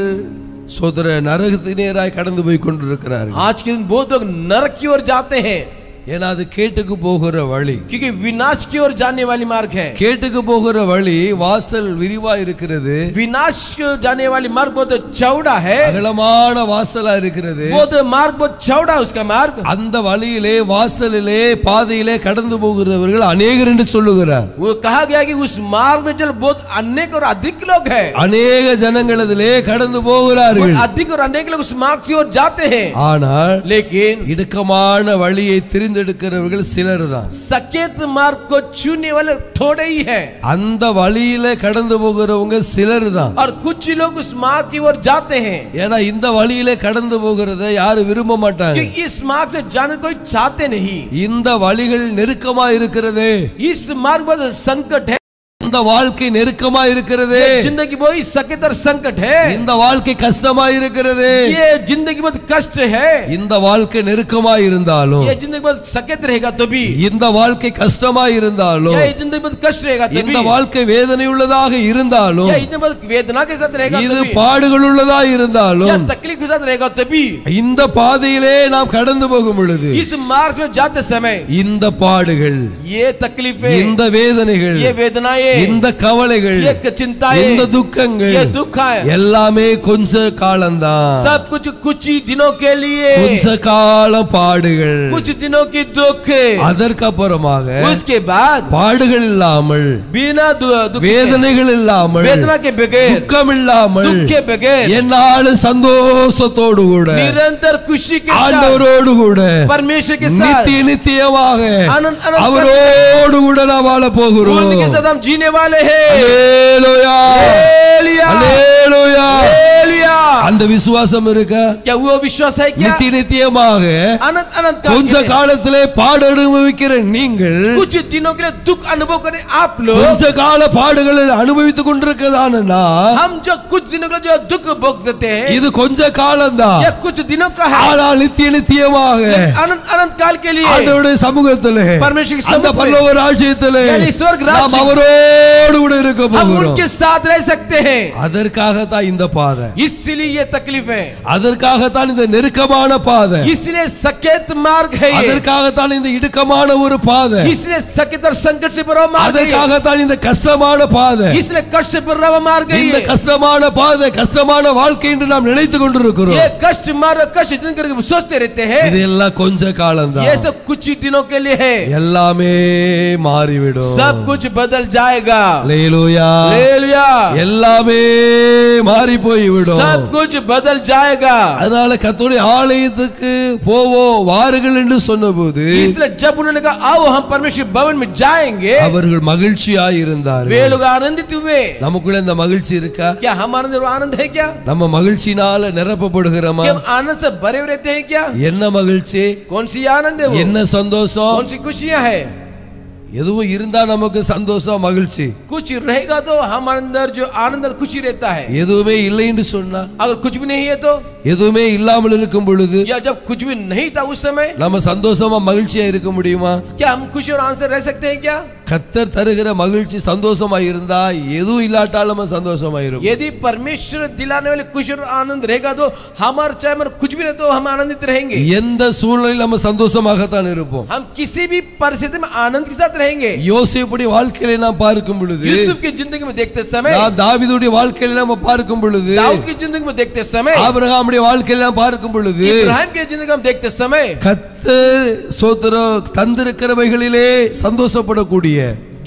சோதர நரகத்து நேராய் கடந்து போய் கொண்டிருக்கிறார்கள் आज के दिन बहुत लोग नरक की ओर जाते हैं ஏன்னா அது கேட்டுக்கு போகிற வழி क्योंकि विनाश की ओर जाने वाली मार्ग है கேட்டுக்கு போகிற வழி வாசல் விரிவா இருக்கிறது विनाश की ओर जाने वाली मार्ग बहुत चौड़ा है அகலமான வாசலா இருக்கிறது बहुत मार्ग बहुत चौड़ा है उसका मार्ग அந்த வழியிலே வாசலிலே பாதையிலே கடந்து போகிறவர்கள் அநேகர் என்று சொல்லுகிறார் वो कहा गया कि उस मार्ग में चल बहुत अनेक और अधिक लोग हैं அநேக ஜனங்கள் அதிலே கடந்து போகிறார்கள் बहुत अधिक और अनेक लोग उस मार्ग की ओर जाते हैं ஆனால் लेकिन இடுக்கமான வழியை தெரிந்தெடுக்கிறவர்கள் சிலர் தான் सकेत मार्ग को चुनने वाले थोड़े ही हैं அந்த வழியில கடந்து போகிறவங்க சிலர் தான் और कुछ लोग उस मार्ग की ओर जाते हैं ஏன்னா இந்த வழியில கடந்து போகிறத யாரும் விரும்ப மாட்டாங்க कि इस मार्ग से जाने कोई चाहते नहीं இந்த वழிகள் நெருக்கமா இருக்கிறதே इस मार्ग बहुत संकट है இந்த வாழ்க்கை நெருக்கமா இருக்கிறதே जिंदगी बहुत सकेत और संकट है இந்த வாழ்க்கை கஷ்டமா இருக்கிறதே ये जिंदगी बहुत कष्ट है இந்த வாழ்க்கை நெருக்கமா இருந்தாலும் ये जिंदगी बहुत सकेत रहेगा तो भी இந்த வாழ்க்கை கஷ்டமா இருந்தாலும் ये जिंदगी बहुत कष्ट रहेगा तो இந்த भी வாழ்க்கை வேதனை உள்ளதாக இருந்தாலும் ये इतने बहुत वेदना के साथ रहेगा இது तो भी பாடுகள் உள்ளதா या இருந்தாலும் तकलीफ के साथ रहेगा तो भी இந்த பாதையிலே நாம் கடந்து போகும் பொழுது इस मार्ग में जाते समय இந்த பாடுகள் ये तकलीफें இந்த வேதனைகள் ये वेदनाएं இந்த கவலைகள் ये चिंताएं இந்த துக்கங்கள் ये दुख है எல்லாமே கொஞ்ச காலம்தான் सब कुछ कुछ ही दिनों के लिए கொஞ்ச காலம் பாடுகள் कुछ दिनों की दुख அதற்கு அப்புறமாக उसके बाद பாடுகள் இல்லாமல் बिना दु- दुख के, வேதனைகள் இல்லாமல் वेदना के बगैर துக்கம் இல்லாமல் दुख के बगैर என்னாலும் சந்தோஷத்தோடு கூட निरंतर खुशी के साथ ஆண்டவரோடு கூட परमेश्वर के साथ நித்திய நித்தியமாக अनंत अनंत அவரோடு கூட நாம் வாழ போகிறோம் उनके साथ हम जीने वाले हैं அல்லேலூயா हालेलुया அல்லேலூயா हालेलुया அந்த விசுவாசம் இருக்கா क्या वो विश्वास है क्या நித்திய நித்தியமாக अनंत अनंत काल கொஞ்ச के लिए, காலத்திலே பாடு அனுபவிக்கிற நீங்கள் कुछ दिनों के लिए दुख अनुभव करें आप लोग கொஞ்ச கால பாடுகளை அனுபவித்துக் கொண்டிருக்கிறதான நான் हम जो कुछ दिनों के लिए जो दुख भोग देते हैं இது கொஞ்ச காலம்தான் ये कुछ दिनों का है ஆனால் நித்திய நித்தியமாக अनंत अनंत काल के लिए ஆண்டவருடைய சமூகத்திலே परमेश्वर के அந்த समुख में பரலோக ராஜ்யத்திலே यानी स्वर्ग राज्य- நாம் அவரோடு கூட இருக்க हम போகிறோம் उनके साथ रह सकते हैं அதற்காகத்தான் இந்த பாதை इसलिए ये तकलीफ है அதற்காகத்தான் இந்த நெருக்கமான பாதை इसलिए सकेत मार्ग है ये அதற்காகத்தான் இந்த இடுக்கமான ஒரு பாதை इसलिए सकेत और संकट से भरा हुआ मार्ग है அதற்காகத்தான் இந்த கஷ்டமான பாதை ये। इसलिए कष्ट से भरा हुआ मार्ग है இந்த ये। கஷ்டமான பாதை கஷ்டமான வாழ்க்கை என்று நாம் நினைத்துக் கொண்டிருக்கிறோம் ये कष्ट मार्ग कष्ट दिन करके सोचते रहते हैं இது எல்லாம் கொஞ்ச ये காலம்தான் सब कुछ ही दिनों के लिए है எல்லாமே மாறிவிடும் सब कुछ बदल जाएगा அல்லேலூயா हालेलुया எல்லாமே மாறி போய்விடும் सब कुछ बदल जाएगा அதனால கத்தோடைய ஆலயத்துக்கு போவோம் வாருங்கள் என்று சொன்னபோது इसलिए जब उन्होंने कहा आओ हम परमेश्वर भवन में जाएंगे அவர்கள் மகிழ்ச்சியாய் वे இருந்தார்கள் लोग आनंदित हुए நமக்குள்ள இந்த மகிழ்ச்சி இருக்கா क्या हमारे अंदर वो आनंद है क्या நம்ம மகிழ்ச்சினால நிரப்பப்படுகிறோமா कि हम आनंद से भरे हुए रहते हैं क्या என்ன மகிழ்ச்சி कौन सी आनंद है वो என்ன சந்தோஷம் कौन सी खुशियां है எதுவும் இருந்தா நமக்கு சந்தோஷம் மகிழ்ச்சி कुछ रहेगा तो हमारे अंदर जो आनंद और खुशी रहता है எதுவுமே இல்லை என்று சொன்னா अगर कुछ भी नहीं है तो எதுவுமே இல்லாமல் இருக்கும் பொழுது या जब कुछ भी नहीं था उस समय நம்ம சந்தோஷமா மகிழ்ச்சியா இருக்க முடியுமா क्या हम खुशी और आनंद से रह सकते हैं क्या கத்தர் தருகிற மகிழ்ச்சி சந்தோஷமா இருந்தா எதுவும் இல்லாட்டாலும் நம்ம சந்தோஷமா இருக்கும் यदि परमेश्वर दिलाने वाले खुशी और आनंद रहेगा तो हमारे चाहे हमारे कुछ भी रहे तो हम आनंदित रहेंगे எந்த சூழ்நிலையில் நம்ம சந்தோஷமாகத்தான் இருப்போம் हम किसी भी परिस्थिति में आनंद के साथ रहेंगे யோசேப்புடைய வாழ்க்கையில நாம் பார்க்கும் பொழுது यूसुफ की जिंदगी में देखते समय நாம் தாவீதுடைய வாழ்க்கையில நம்ம பார்க்கும் பொழுது दाऊद की जिंदगी में देखते समय ஆபிரகாமுடைய வாழ்க்கையில நாம் பார்க்கும் பொழுது इब्राहिम की जिंदगी में देखते समय கத்தர் சோத்திரம் தந்திருக்கிறவைகளிலே சந்தோஷப்படக்கூடிய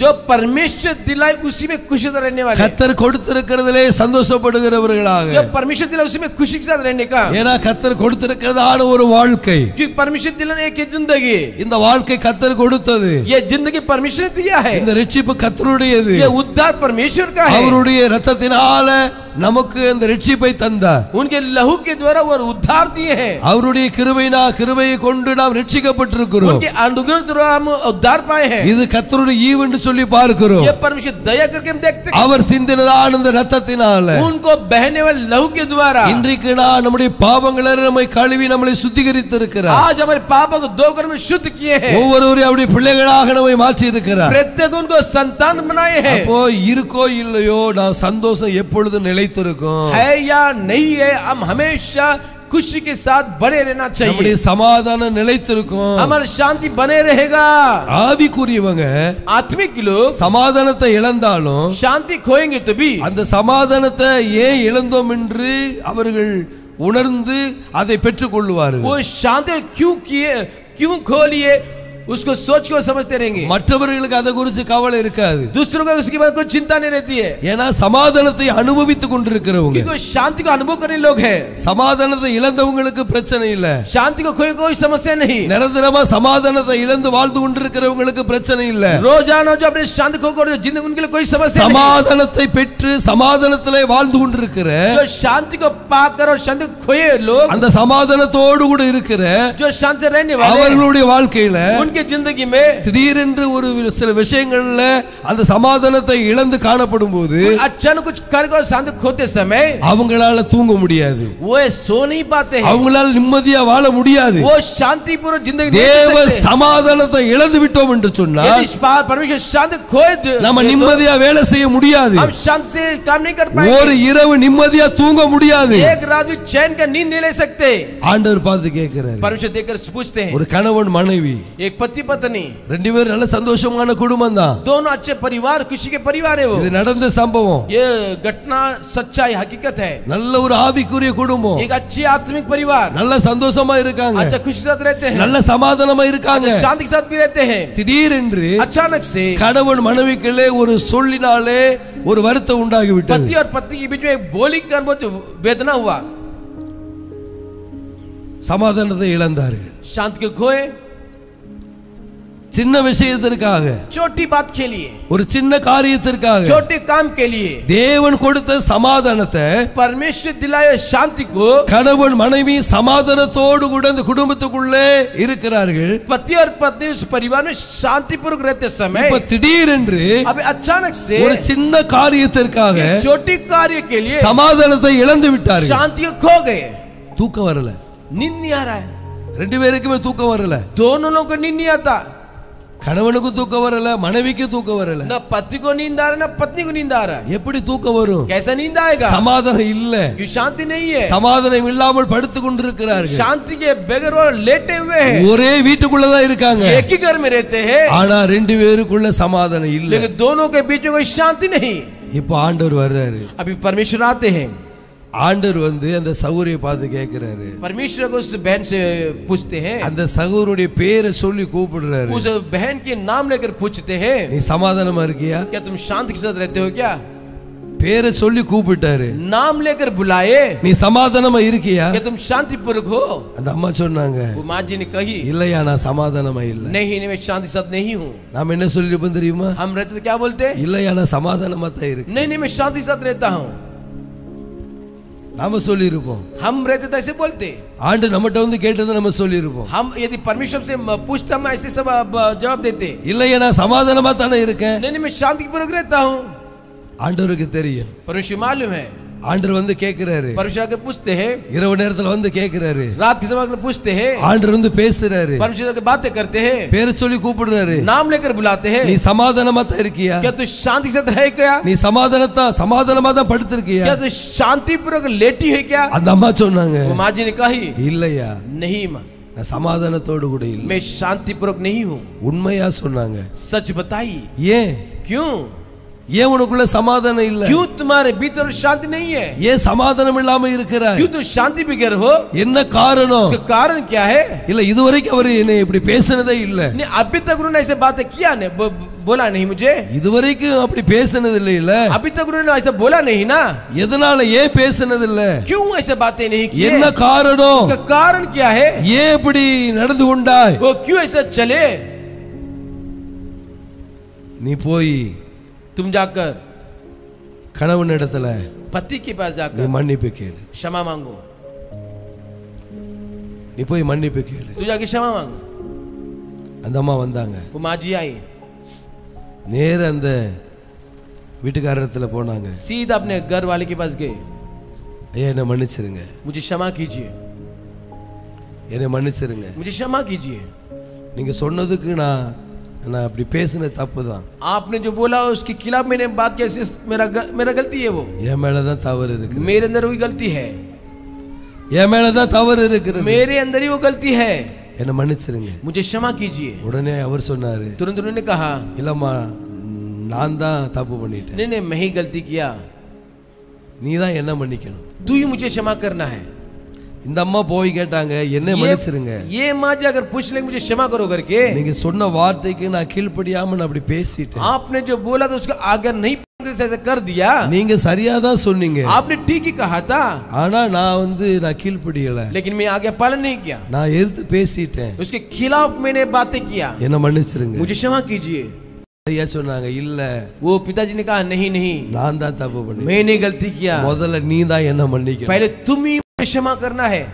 जो परमेश्वर दिलाए उसी में खुशी से रहने वाले கத்தர் கொடுத்திருக்கிறதிலே சந்தோஷப்படுகிறவர்களாக जो परमेश्वर दिलाए उसी में खुशी के साथ रहने का ஏன்னா கத்தர் கொடுத்திருக்கிறதான ஒரு வாழ்க்கை क्योंकि परमेश्वर दिलाने एक ये जिंदगी இந்த வாழ்க்கை கத்தர் கொடுத்தது ये जिंदगी परमेश्वर ने दिया है இந்த ரட்சிப்பு கத்தருடையது ये उद्धार परमेश्वर का है அவருடைய ரத்தத்தினால நமக்கு இந்த ரட்சிப்பை தந்தார் उनके लहू के द्वारा वो उद्धार दिए हैं அவருடைய கிருபைனா கிருபையை கொண்டு நாம் ரட்சிக்கப்பட்டிருக்கிறோம் उनके अनुग्रह द्वारा हम उद्धार पाए हैं இது கத்தருடைய ஈவ் என்று சொல்லி பார்க்கிறோம் ये परमेश्वर दया करके हम देखते हैं அவர் சிந்தினதான இந்த ரத்தத்தினால उनको बहने वाले लहू के द्वारा இன்றைக்கு நான் நம்முடைய பாவங்களை நம்மை கழுவி நம்மளை சுத்திகரித்து இருக்கிறார் आज हमारे पापों को दो कर में शुद्ध किए हैं ஒவ்வொருவரையும் அவருடைய பிள்ளைகளாக நம்மை மாற்றி இருக்கிறார் प्रत्येक उनको संतान बनाए हैं அப்போ இருக்கோ இல்லையோ நான் சந்தோஷம் எப்பொழுது நிலைத்திருக்கும் है या नहीं है हम हमेशा खुशी के साथ बने रहना चाहिए நம்முடைய சமாதானம் நிலைத்திருக்கும் हमारा शांति बने रहेगा ஆவிக்குரியவங்க आत्मिक लोग சமாதானத்தை இழந்தாலும் शांति खोएंगे तो भी அந்த சமாதானத்தை ஏன் இழந்தோம் என்று அவர்கள் உணர்ந்து அதை பெற்றுக்கொள்வார்கள் वो शांति क्यों किए क्यों खो लिए उसको सोच के वो समझते रहेंगे மற்றவர்களுக்கு அதை குறித்து கவலை இருக்காது दूसरों को उसके बाद कोई चिंता नहीं रहती है ஏன்னா சமாதானத்தை அனுபவித்துக் கொண்டிருக்கிறவங்க क्योंकि वो शांति को अनुभव करने लोग हैं சமாதானத்தை இழந்தவங்களுக்கு பிரச்சனை இல்ல शांति को खोए कोई समस्या नहीं நிரந்தரமா சமாதானத்தை இழந்து வாழ்ந்து கொண்டிருக்கிறவங்களுக்கு பிரச்சனை இல்ல रोजाना जो अपने शांति खो कर जिंदगी उनके लिए कोई समस्या नहीं சமாதானத்தை பெற்று சமாதானத்திலே வாழ்ந்து கொண்டிருக்கிற जो शांति को पाकर और शांति को खोए लोग அந்த சமாதானத்தோடு கூட இருக்கிற जो शांति से रहने वाले அவர்களுடைய வாழ்க்கையில उनके जिंदगी में திடீரென்று ஒரு சில விஷயங்கள்ல அந்த சமாதானத்தை இழந்து காணப்படும் போது अचानक कुछ करके और शांति खोते समय அவங்களால தூங்க முடியாது वो सो नहीं पाते हैं அவங்களால நிம்மதியா வாழ முடியாது वो शांतिपूर्वक जिंदगी नहीं தேவ जी सकते சமாதானத்தை இழந்து விட்டோம் என்று சொன்னால் यदि पा- परमेश्वर शांति खोए तो- நம்ம तो நிம்மதியா வேலை செய்ய முடியாது हम शांति से काम नहीं कर ஒரு पाएंगे இரவு நிம்மதியா தூங்க முடியாது एक रात भी चैन का नींद नहीं ले सकते ஆண்டவர் பார்த்து கேட்கிறாரு परमेश्वर देखकर पूछते हैं ஒரு கணவன் மனைவி एक पति पत्नी ரெண்டு பேரும் நல்ல சந்தோஷமான குடும்பம் தான் दोनों अच्छे परिवार खुशी के परिवार है वो இது நடந்த சம்பவம் ये घटना सच्चाई हकीकत है நல்ல ஒரு ஆவிக்குரிய குடும்பம் एक अच्छी आत्मिक परिवार நல்ல சந்தோஷமா இருக்காங்க अच्छा खुशी के साथ रहते हैं நல்ல சமாதானமா இருக்காங்க शांति के साथ भी रहते हैं திடீரென்று अचानक से கணவன் மனைவிக்குள்ளே ஒரு சொல்லினாலே ஒரு வருத்தம் உண்டாகி விட்டது पति और पत्नी के बीच में एक बोली कर बहुत वेदना हुआ சமாதானத்தை இழந்தார்கள் शांति को खोए சின்ன விஷயத்திற்காக छोटी बात के लिए ஒரு சின்ன காரியத்திற்காக छोटे काम के लिए தேவன் கொடுத்த சமாதானத்தை परमेश्वर दिलाए शांति को கணவன் மனைவி சமாதானத்தோடு கூட இந்த குடும்பத்துக்குள்ளே இருக்கிறார்கள் पति और पत्नी उस परिवार में शांतिपूर्वक रहते समय இப்ப திடீரென்று अभी अचानक से ஒரு சின்ன காரியத்திற்காக एक छोटी कार्य के लिए சமாதானத்தை இழந்து விட்டார்கள் शांति को खो गए தூக்கம் வரல नींद नहीं आ रहा है ரெண்டு பேருக்குமே தூக்கம் வரல दोनों लोगों को नींद नहीं आता கணவனுக்கும் தூக்கம் வரல மனைவிக்கும் தூக்கம் வரல न पति को नींद आ रहा है न पत्नी को नींद आ रहा है எப்படி தூக்கம் வரும் कैसा नींद आएगा சமாதானம் இல்ல क्यों शांति नहीं है சமாதானம் இல்லாமல் படுத்து கொண்டிருக்கிறார்கள் शांति के बगैर वो लेटे हुए हैं ஒரே வீட்டுக்குள்ளதான் இருக்காங்க एक ही घर में रहते हैं ஆனா ரெண்டு பேருக்குள்ள சமாதானம் இல்ல लेकिन दोनों के बीच में कोई शांति नहीं இப்போ ஆண்டவர் வர்றாரு अभी परमेश्वर आते हैं ஆண்டவர் வந்து அந்த சகோதரியை பார்த்து கேட்கிறாரு परमेश्वर को उस बहन से पूछते हैं அந்த சகோதரனுடைய பேரை சொல்லி கூப்பிடுறாரு उस बहन के नाम लेकर पूछते हैं நீ சமாதானமா இருக்கியா क्या तुम शांति के साथ रहते हो क्या பேரை சொல்லி கூப்பிட்டாரு नाम लेकर बुलाए நீ சமாதானமா இருக்கியா क्या तुम शांतिपूर्वक हो அந்த அம்மா சொன்னாங்க वो माँ जी ने कही இல்லையா நான் சமாதானமா இல்ல नहीं नहीं मैं शांति के साथ नहीं हूँ நாம என்ன சொல்லிருப்போம் தெரியுமா हम रहते तो क्या बोलते இல்லையா நான் சமாதானமா தான் இருக்கு नहीं नहीं मैं शांति के साथ रहता हूँ நாம சொல்லியிருப்போம் हम रहते तो ऐसे बोलते ஆண்டு நம்மகிட்ட வந்து கேட்டதை நம்ம சொல்லியிருப்போம் हम यदि परमेश्वर से म- पूछते हम ऐसे सब अब, जवाब देते இல்லையா நான் சமாதானமா தானே இருக்கேன் नहीं नहीं मैं शांति पूर्वक रहता हूँ ஆண்டவருக்கு தெரியும் परमेश्वर मालूम है ஆண்டவர் வந்து கேட்கிறாரு परमेश्वर आके पूछते हैं இரவு நேரத்துல வந்து கேட்கிறாரு रात के समय में पूछते हैं ஆண்டவர் வந்து பேசுறாரு परमेश्वर आके बातें करते हैं பேரை சொல்லி கூப்பிடுறாரு नाम लेकर बुलाते हैं நீ சமாதானமா தான் இருக்கியா क्या तू शांति के साथ रहे क्या நீ சமாதானத்தா சமாதானமா தான் படுத்திருக்கியா क्या तू शांति पूर्वक लेटी है क्या அந்த அம்மா சொன்னாங்க वो माँ जी ने कही இல்லையா नहीं माँ நான் சமாதானத்தோடு கூட இல்லை मैं शांति पूर्वक नहीं हूँ உண்மையா சொன்னாங்க सच बताई ஏன் क्यों ஏன் உனக்குள்ள சமாதானம் இல்ல क्यों तुम्हारे भीतर शांति नहीं है ஏன் சமாதானம் இல்லாம இருக்கிறாய் क्यों तुम शांति बिगर हो என்ன காரணம் उसका कारण क्या है இல்ல இதுவரைக்கும் அவர் என்னை இப்படி பேசினதே இல்ல नहीं अभी तक उन्होंने ऐसे बातें किया नहीं बो, बोला नहीं मुझे இதுவரைக்கும் அப்படி பேசினது இல்ல இல்ல अभी तक उन्होंने ऐसा बोला नहीं ना எதனால ஏன் பேசினது இல்ல क्यों ऐसे बातें नहीं की என்ன காரணம் उसका कारण क्या है ஏன் இப்படி நடந்து கொண்டாய் वो क्यों ऐसा चले நீ போய் तुम जाकर கணவன் இடத்துல पति के पास நீ जाकर மன்னிப்பு கேளு क्षमा मांगो நீ போய் மன்னிப்பு கேளு तू जाके क्षमा मांगो அந்த அம்மா வந்தாங்க वो माँ जी आई நேர அந்த வீட்டுக்காரத்துல போனாங்க सीधा अपने घर वाले के पास गए ஐயா என்னை மன்னிச்சிருங்க मुझे क्षमा कीजिए என்னை மன்னிச்சிருங்க मुझे क्षमा कीजिए நீங்க சொன்னதுக்கு நான் நான் அப்படி பேசின தப்பு தான் आपने जो बोला उसके खिलाफ मैंने बात कैसे मेरा ग- मेरा गलती है वो என் மேலதான் தவறு இருக்கு मेरे अंदर वही गलती है என் மேலதான் தவறு இருக்கிறது मेरे अंदर ही वो गलती है என்னை மன்னிச்சிருங்க मुझे क्षमा कीजिए உடனே அவர் சொன்னாரு तुरंत उन्होंने कहा இல்லம்மா ம், நான் தான் தப்பு பண்ணிட்டேன் नहीं नहीं मैं ही गलती किया நீ தான் என்ன மன்னிக்கணும் तू ही मुझे क्षमा करना है இந்த அம்மா போய் கேட்டாங்க என்ன மன்னிச்சிருங்க ये माँ जी अगर पूछ ले मुझे क्षमा करो करके நீங்க சொன்ன வார்த்தைக்கு நான் கீழ்ப்படியாம நான் அப்படி பேசிட்டேன் आपने जो बोला था उसका आगे नहीं ऐसे कर दिया நீங்க சரியா தான் சொன்னீங்க आपने ठीक ही कहा था ஆனா நான் வந்து நான் கீழ்ப்படியல लेकिन मैं आगे पालन नहीं किया நான் எதிர்த்து பேசிட்டேன் उसके खिलाफ मैंने बातें किया என்ன மன்னிச்சிருங்க मुझे क्षमा कीजिए ஐயா சொன்னாங்க இல்ல वो पिताजी ने कहा नहीं नहीं நான் தான் தப்பு பண்ணேன் मैंने गलती किया முதல்ல நீ தான் என்ன மன்னிக்கணும் पहले तुम ही मुझे क्षमा करना है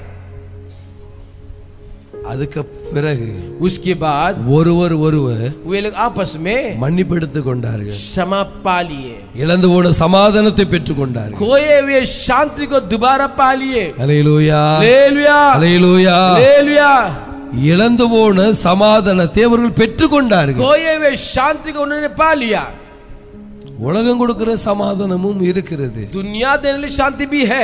அதுக்கு பிறகு उसके बाद ஒருவர் ஒருவர் वे लोग आपस में மன்னிப்பு எடுத்துக் கொண்டார்கள் क्षमा पा लिए இழந்து போன சமாதானத்தை பெற்றுக் கொண்டார்கள் खोए हुए शांति को दोबारा पा लिए அலையிலூயா हालेलुया அலையிலூயா हालेलुया இழந்து போன சமாதானத்தை அவர்கள் பெற்றுக் கொண்டார்கள் खोए हुए शांति को उन्होंने पा लिया உலகம் கொடுக்கிற சமாதானமும் இருக்கிறது दुनिया देने वाली शांति भी है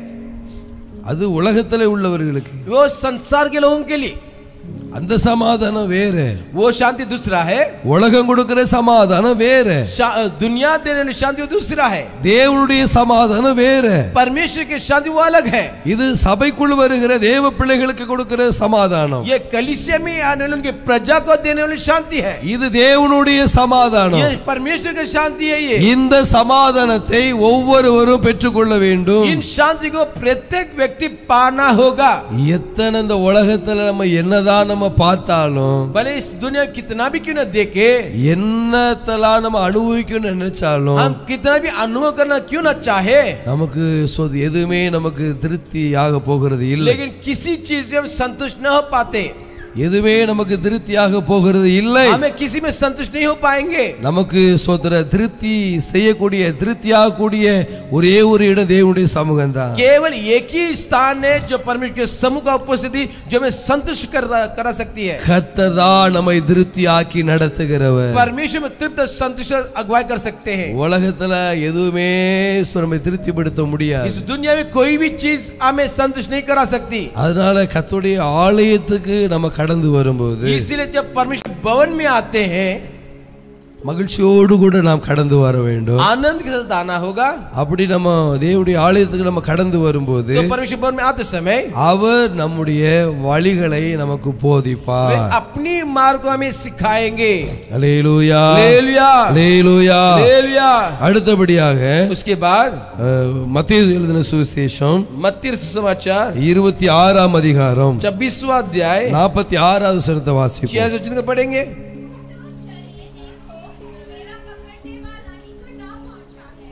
அது உலகத்துல உள்ளவர்களுக்கு वो संसार के लोगों के लिए அந்த சமாதானம் வேற वो शांति दूसरा है உலகம் கொடுக்கிற சமாதானம் வேற शा- दुनिया देने वाली शांति वो दूसरा है தேவனுடைய சமாதானம் வேற परमेश्वर की शांति वो अलग है இது சபைக்குள் வருகிற தேவ பிள்ளைகளுக்கு கொடுக்கிற சமாதானம் ये कलिसिया में आने वाले उनके प्रजा को देने वाली शांति है இது தேவனுடைய சமாதானம் ये परमेश्वर की शांति है ये இந்த சமாதானத்தை ஒவ்வொருவரும் பெற்றுக்கொள்ள வேண்டும் इन शांति को प्रत्येक व्यक्ति पाना होगा எத்தனை இந்த உலகத்துல நம்ம என்னதான் நம்ம பார்த்தாலும் भले इस दुनिया में कितना भी क्यों न देखे என்னத்தெல்லாம் நம்ம அனுபவிக்கணும்னு நினைச்சாலும் हम कितना भी अनुभव करना क्यों न चाहे நமக்கு சொ- எதுவுமே நமக்கு திருப்தி ஆக போகிறது இல்லை लेकिन किसी चीज से हम संतुष्ट न हो पाते எதுவுமே நமக்கு திருப்தியாக போகிறது இல்லை हमें किसी में संतुष्ट नहीं हो पाएंगे நமக்கு சோதர திருப்தி செய்யக்கூடிய திருப்தியாகக்கூடிய ஒரே ஒரு இடம் தேவனுடைய சமூகம் தான் केवल एक ही स्थान है जो परमेश्वर के समूह का उपस्थिति जो हमें संतुष्ट कर, करा सकती है கர்த்தர் தான் நம்மை திருப்தியாக்கி நடத்துகிறவர் परमेश्वर में तृप्त संतुष्ट और अगुवाई कर सकते हैं உலகத்துல எதுவுமே நம்மை திருப்திப்படுத்த முடியாது इस दुनिया में कोई भी चीज हमें संतुष्ट नहीं करा सकती அதனால கர்த்தருடைய ஆலயத்துக்கு நம்ம கடந்து வரும்போது इसीलिए जब परमेश्वर भवन में आते हैं மகிழ்ச்சியோடு கூட நாம் கடந்து வர வேண்டும் आनंद के साथ आना होगा அப்படி நம்ம தேவனுடைய ஆலயத்துக்கு நம்ம கடந்து வரும்போது तो परमेश्वर भवन में आते समय அவர் நம்முடைய வழிகளை நமக்கு वे போதிப்பார் अपनी मार्ग को हमें सिखाएंगे அல்லேலூயா हालेलुया அல்லேலூயா हालेलुया அடுத்தபடியாக उसके बाद அஹ், மத்தேயு எழுதின சுவிசேஷம் मत्ती समाचार இருபத்தி ஆறாம் அதிகாரம் छब्बीसवा अध्याय நாற்பத்தி ஆறாவது சனத்தை வாசிப்போம் छह सौ चिन्ह पढ़ेंगे चलिए देखो मेरा पकड़ने वाला निकट आ पहुंचा है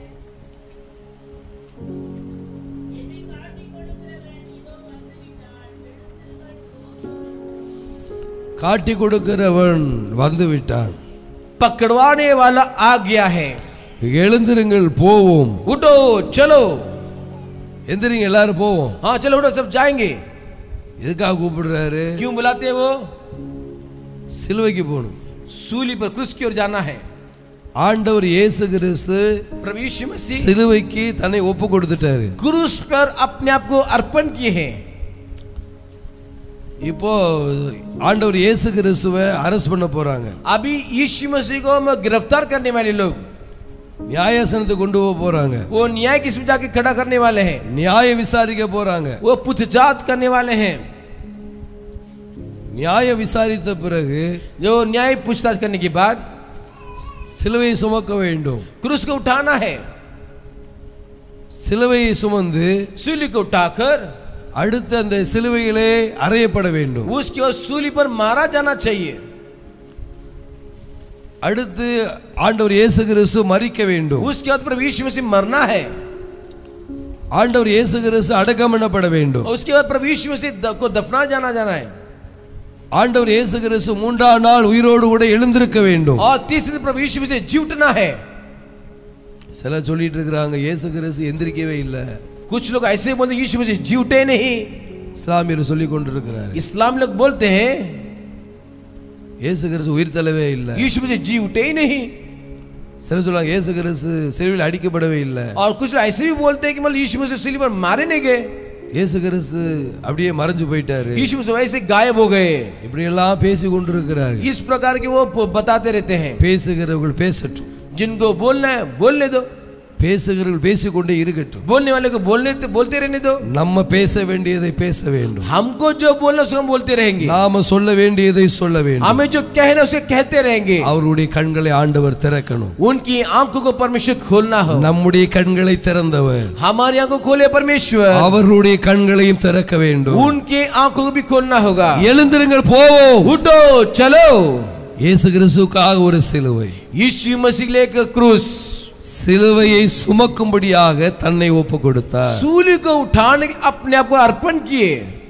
காட்டி கொடுக்கிறவன் வந்து விட்டான் पकड़वाने वाला आ गया है எழுந்திருங்கள் போவோம் उठो चलो எந்திரிங்க எல்லாரும் போவோம் हाँ चलो उठो सब जाएंगे எதுக்காக கூப்பிடுறாரு क्यों बुलाते हैं वो சிலுவைக்கு போகணும் सूली पर क्रूस की ओर जाना है ஆண்டவர் இயேசு கிறிஸ்து प्रभु यीशु मसीह சிலுவைக்கு தன்னை ஒப்பு கொடுத்துட்டாரு क्रूस पर अपने आप को अर्पण किए हैं இப்போ ஆண்டவர் இயேசு கிறிஸ்துவை அரெஸ்ட் பண்ண போறாங்க अभी यीशु मसीह को हम गिरफ्तार करने वाले लोग நியாயாசனத்துக்கு கொண்டு போக போறாங்க वो न्याय किस में जाके खड़ा करने वाले हैं நியாயம் விசாரிக்க போறாங்க वो पूछजात करने वाले हैं நியாயம் விசாரித்த பிறகு जो न्याय पूछताछ करने के बाद சிலுவையை சுமக்க வேண்டும் क्रूस को उठाना है சிலுவையை சுமந்து सूली को उठाकर அடுத்து அந்த சிலுவையிலே அறையப்பட வேண்டும் उसके बाद सूली पर मारा जाना चाहिए அடுத்து ஆண்டவர் இயேசு கிறிஸ்து மறிக்க வேண்டும் उसके बाद प्रभु यीशु मसीह मरना है ஆண்டவர் இயேசு கிறிஸ்து அடக்கம் பண்ணப்பட வேண்டும் उसके बाद प्रभु यीशु मसीह द- को दफना जाना जाना है ஆண்டவர் இயேசு கிறிஸ்து மூன்றாம் நாள் உயிரோடு கூட எழுந்திருக்க வேண்டும் और तीसरे दिन प्रभु यीशु मसीह जी उठना है சிலர் சொல்லிட்டு இருக்கிறாங்க இயேசு கிறிஸ்து எந்திரிக்கவே இல்லை कुछ लोग ऐसे बोलते हैं, यीशु मसीह जी उठे नहीं இஸ்லாமியர் சொல்லி கொண்டிருக்கிறார் इस्लाम लोग बोलते हैं இயேசு கிறிஸ்து உயிர் தள்ளவே இல்லை यीशु मसीह जी उठे ही नहीं சிலர் சொல்லுவாங்க இயேசு கிறிஸ்து சிலுவையில் அடிக்கப்படவே இல்லை और कुछ लोग ऐसे भी बोलते हैं कि मतलब यीशु मसीह सूली पर मारे नहीं गए இயேசு கிறிஸ்து அப்படியே மறைஞ்சு போயிட்டாரு यीशु मसीह वैसे गायब हो गए இப்படி எல்லாம் பேசி கொண்டிருக்கிறார்கள் इस प्रकार के वो प- बताते रहते हैं பேசுகிறவர்கள் பேசட்டும் जिनको बोलना है बोलने दो பேசுகிறவர்கள் பேசிக்கொண்டே இருக்கட்டும் बोलने वाले को बोलने बोलते रहने दो நம்ம பேச வேண்டியதை பேச வேண்டும் हमको जो बोलना उसको हम बोलते रहेंगे நாம சொல்ல வேண்டியதை சொல்ல வேண்டும் हमें जो कहना है उसे कहते रहेंगे அவருடைய கண்களை ஆண்டவர் திறக்கணும் उनकी आंखों को परमेश्वर खोलना हो நம்முடைய கண்களை திறந்தவர் हमारी आंखों खोले परमेश्वर அவர்களுடைய கண்களையும் திறக்க வேண்டும் उनके आंखों को भी खोलना होगा எழுந்திருங்கள் போவோம் उठो चलो இயேசு கிறிஸ்துவுக்காக ஒரு சிலுவை यीशु मसीह के लिए एक क्रूस சிலுவையை சுமக்கும்படியாக தன்னை ஒப்பு கொடுத்தார் सूली को उठाने के लिए अपने आप को अर्पण किए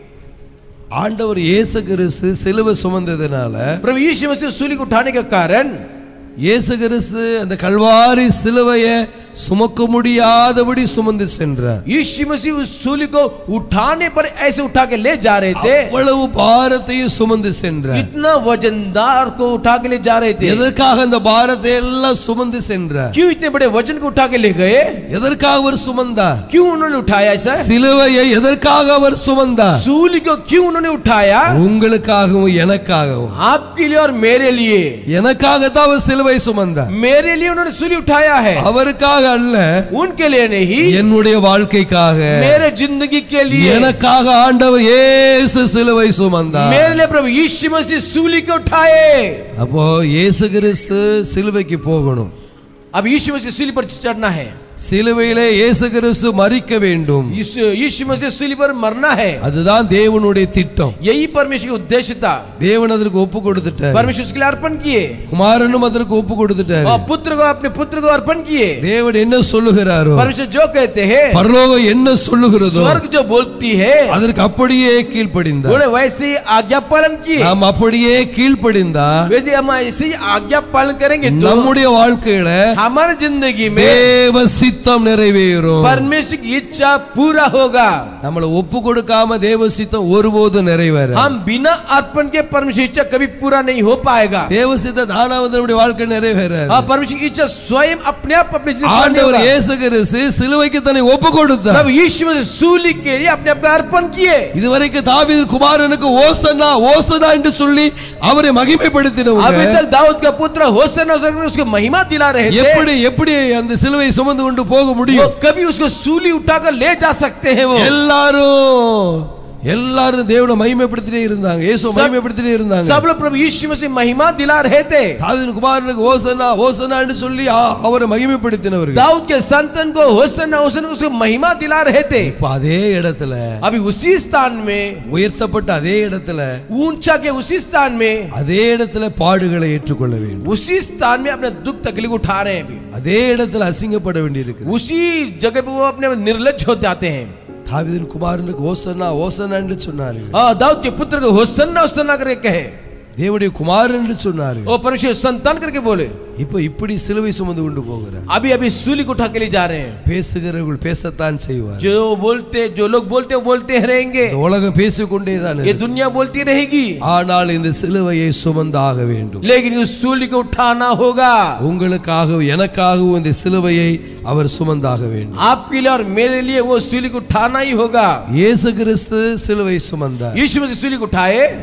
ஆண்டவர் இயேசு கிறிஸ்து சிலுவை சுமந்ததுனால प्रभु यीशु मसीह सूली को उठाने के कारण இயேசு கிறிஸ்து அந்த கல்வாரி சிலுவையை சுமக்க முடியாதபடி சுமந்து சென்றார் यीशु मसीह उस सूली को उठाने पर ऐसे उठा के ले जा रहे थे அவ்வளவு பாரத்தையும் சுமந்து சென்றார் इतना वजनदार को उठा के ले जा रहे थे எதற்காக அந்த பாரத்தை எல்லாம் சுமந்து சென்றார் क्यों इतने बड़े वजन को उठा के ले गए எதற்காக அவர் சுமந்தார் क्यों उन्होंने उठाया ऐसा சிலுவையை எதற்காக அவர் சுமந்தார் सूली को क्यों उन्होंने उठाया உங்களுக்காகவும் எனக்காகவும் आपके लिए और मेरे लिए எனக்காகத்தான் அவர் சிலுவை சுமந்தார் मेरे लिए उन्होंने सूली उठाया है அவருக்காக அல்ல उनके लिए नहीं என்னுடைய வாழ்க்கைக்காக मेरे जिंदगी के लिए எனக்காக ஆண்டவர் இயேசு சிலுவை சுமந்தார் मेरे लिए प्रभु यीशु मसीह सूली को उठाए அப்போ இயேசு கிறிஸ்து சிலுவைக்கு போகணும் अब यीशु मसीह सूली पर चढ़ना है சிலுவையிலே இயேசு கிறிஸ்து மறிக்க வேண்டும் यीशु यीशु मसीह सूली पर मरना है அதுதான் தேவனுடைய திட்டம் यही परमेश्वर की उद्देश्य था தேவன் அதற்கு ஒப்பு கொடுத்துட்டார் परमेश्वर उसके लिए अर्पण किए குமாரனும் அதற்கு ஒப்பு கொடுத்துட்டார் और पुत्र को अपने पुत्र को अर्पण किए தேவன் என்ன சொல்லுகிறாரோ परमेश्वर जो कहते हैं பரலோகம் என்ன சொல்லுகிறதோ स्वर्ग जो बोलती है அதற்கு அப்படியே கீழ்ப்படிந்தார் उन्होंने वैसे ही आज्ञा पालन किए நாம் அப்படியே கீழ்ப்படிந்தா यदि हम ऐसे ही आज्ञा पालन करेंगे तो நம்முடைய வாழ்க்கையில हमारी जिंदगी में தேவ சித்தம் நிறைவேறும் परमेश्वर की इच्छा पूरा होगा நம்மளை ஒப்பு கொடுக்காம தேவ சித்தம் ஒருபோதும் நிறைவேற हम बिना अर्पण के परमेश्वर की इच्छा कभी पूरा नहीं हो पाएगा தேவ சித்தம் தானா வந்து நம்முடைய வாழ்க்கை நிறைவேற हाँ, परमेश्वर की इच्छा स्वयं अपने आप अपने जिंदगी में ஆண்டவர் होगा। இயேசு கிறிஸ்து சிலுவைக்கு தன்னை ஒப்பு கொடுத்தார் प्रभु यीशु मसीह सूली के लिए अपने आप को अर्पण किए இதுவரைக்கும் தாவீது குமாரனுக்கு ஓசனா ஓசனா என்று சொல்லி அவரை மகிமைப்படுத்தினவங்க अभी तक दाऊद का पुत्र होसन होसन उसको महिमा दिला रहे थे எப்படி எப்படி அந்த சிலுவை சுமந்து கொண்டு போக वो முடியும் कभी उसको सूली उठाकर ले जा सकते हैं वो எல்லாரும் எல்லாரும் தேவனை மகிமைப்படுத்திட்டே இருந்தாங்க இயேசு மகிமைப்படுத்திட்டே இருந்தாங்க सब लोग प्रभु यीशु मसीह महिमा दिला रहे थे தாவீது குமாரனுக்கு ஓசனா ஓசனான்னு சொல்லி ஆ- அவரை மகிமைப்படுத்தினவர்கள் दाऊद के संतान को होसन होसन उसको महिमा दिला रहे थे இப்ப அதே இடத்துல अभी उसी स्थान में உயர்த்தப்பட்ட அதே இடத்துல ऊंचा के उसी स्थान में அதே இடத்துல பாடுகளை ஏற்றுக்கொள்ள வேண்டும் उसी स्थान में अपने दुख तकलीफ उठा रहे हैं अभी அதே இடத்துல அசிங்கப்பட வேண்டியிருக்கு उसी जगह पे वो अपने निर्लज हो जाते हैं தாவீதின் குமாரனுக்கு ஓசனா ஓசனான்னு சொன்னாரு हाँ, दाऊद के पुत्र को होसन्ना होसन्ना करके कहे தேவனுடைய குமாரன் என்று சொன்னாரு वो परमेश्वर संतान करके बोले இப்ப இப்படி சிலுவை சுமந்து கொண்டு போகிறார் अभी अभी सूली को उठा के ले जा रहे हैं பேசுகிறவர்கள் பேசத்தான் செய்வார் जो बोलते जो लोग बोलते हैं, वो बोलते हैं रहेंगे இந்த உலகம் பேசிக்கொண்டே தான் ये இருக்கு. दुनिया बोलती रहेगी ஆனால் இந்த சிலுவையை சுமந்தாக வேண்டும் लेकिन उस सूली को उठाना होगा உங்களுக்காகவும் எனக்காகவும் இந்த சிலுவையை அவர் சுமந்தாக வேண்டும் आपके लिए और मेरे लिए वो सूली को उठाना ही होगा இயேசு கிறிஸ்து சிலுவை சுமந்தார் यीशु मसीह सूली को उठाए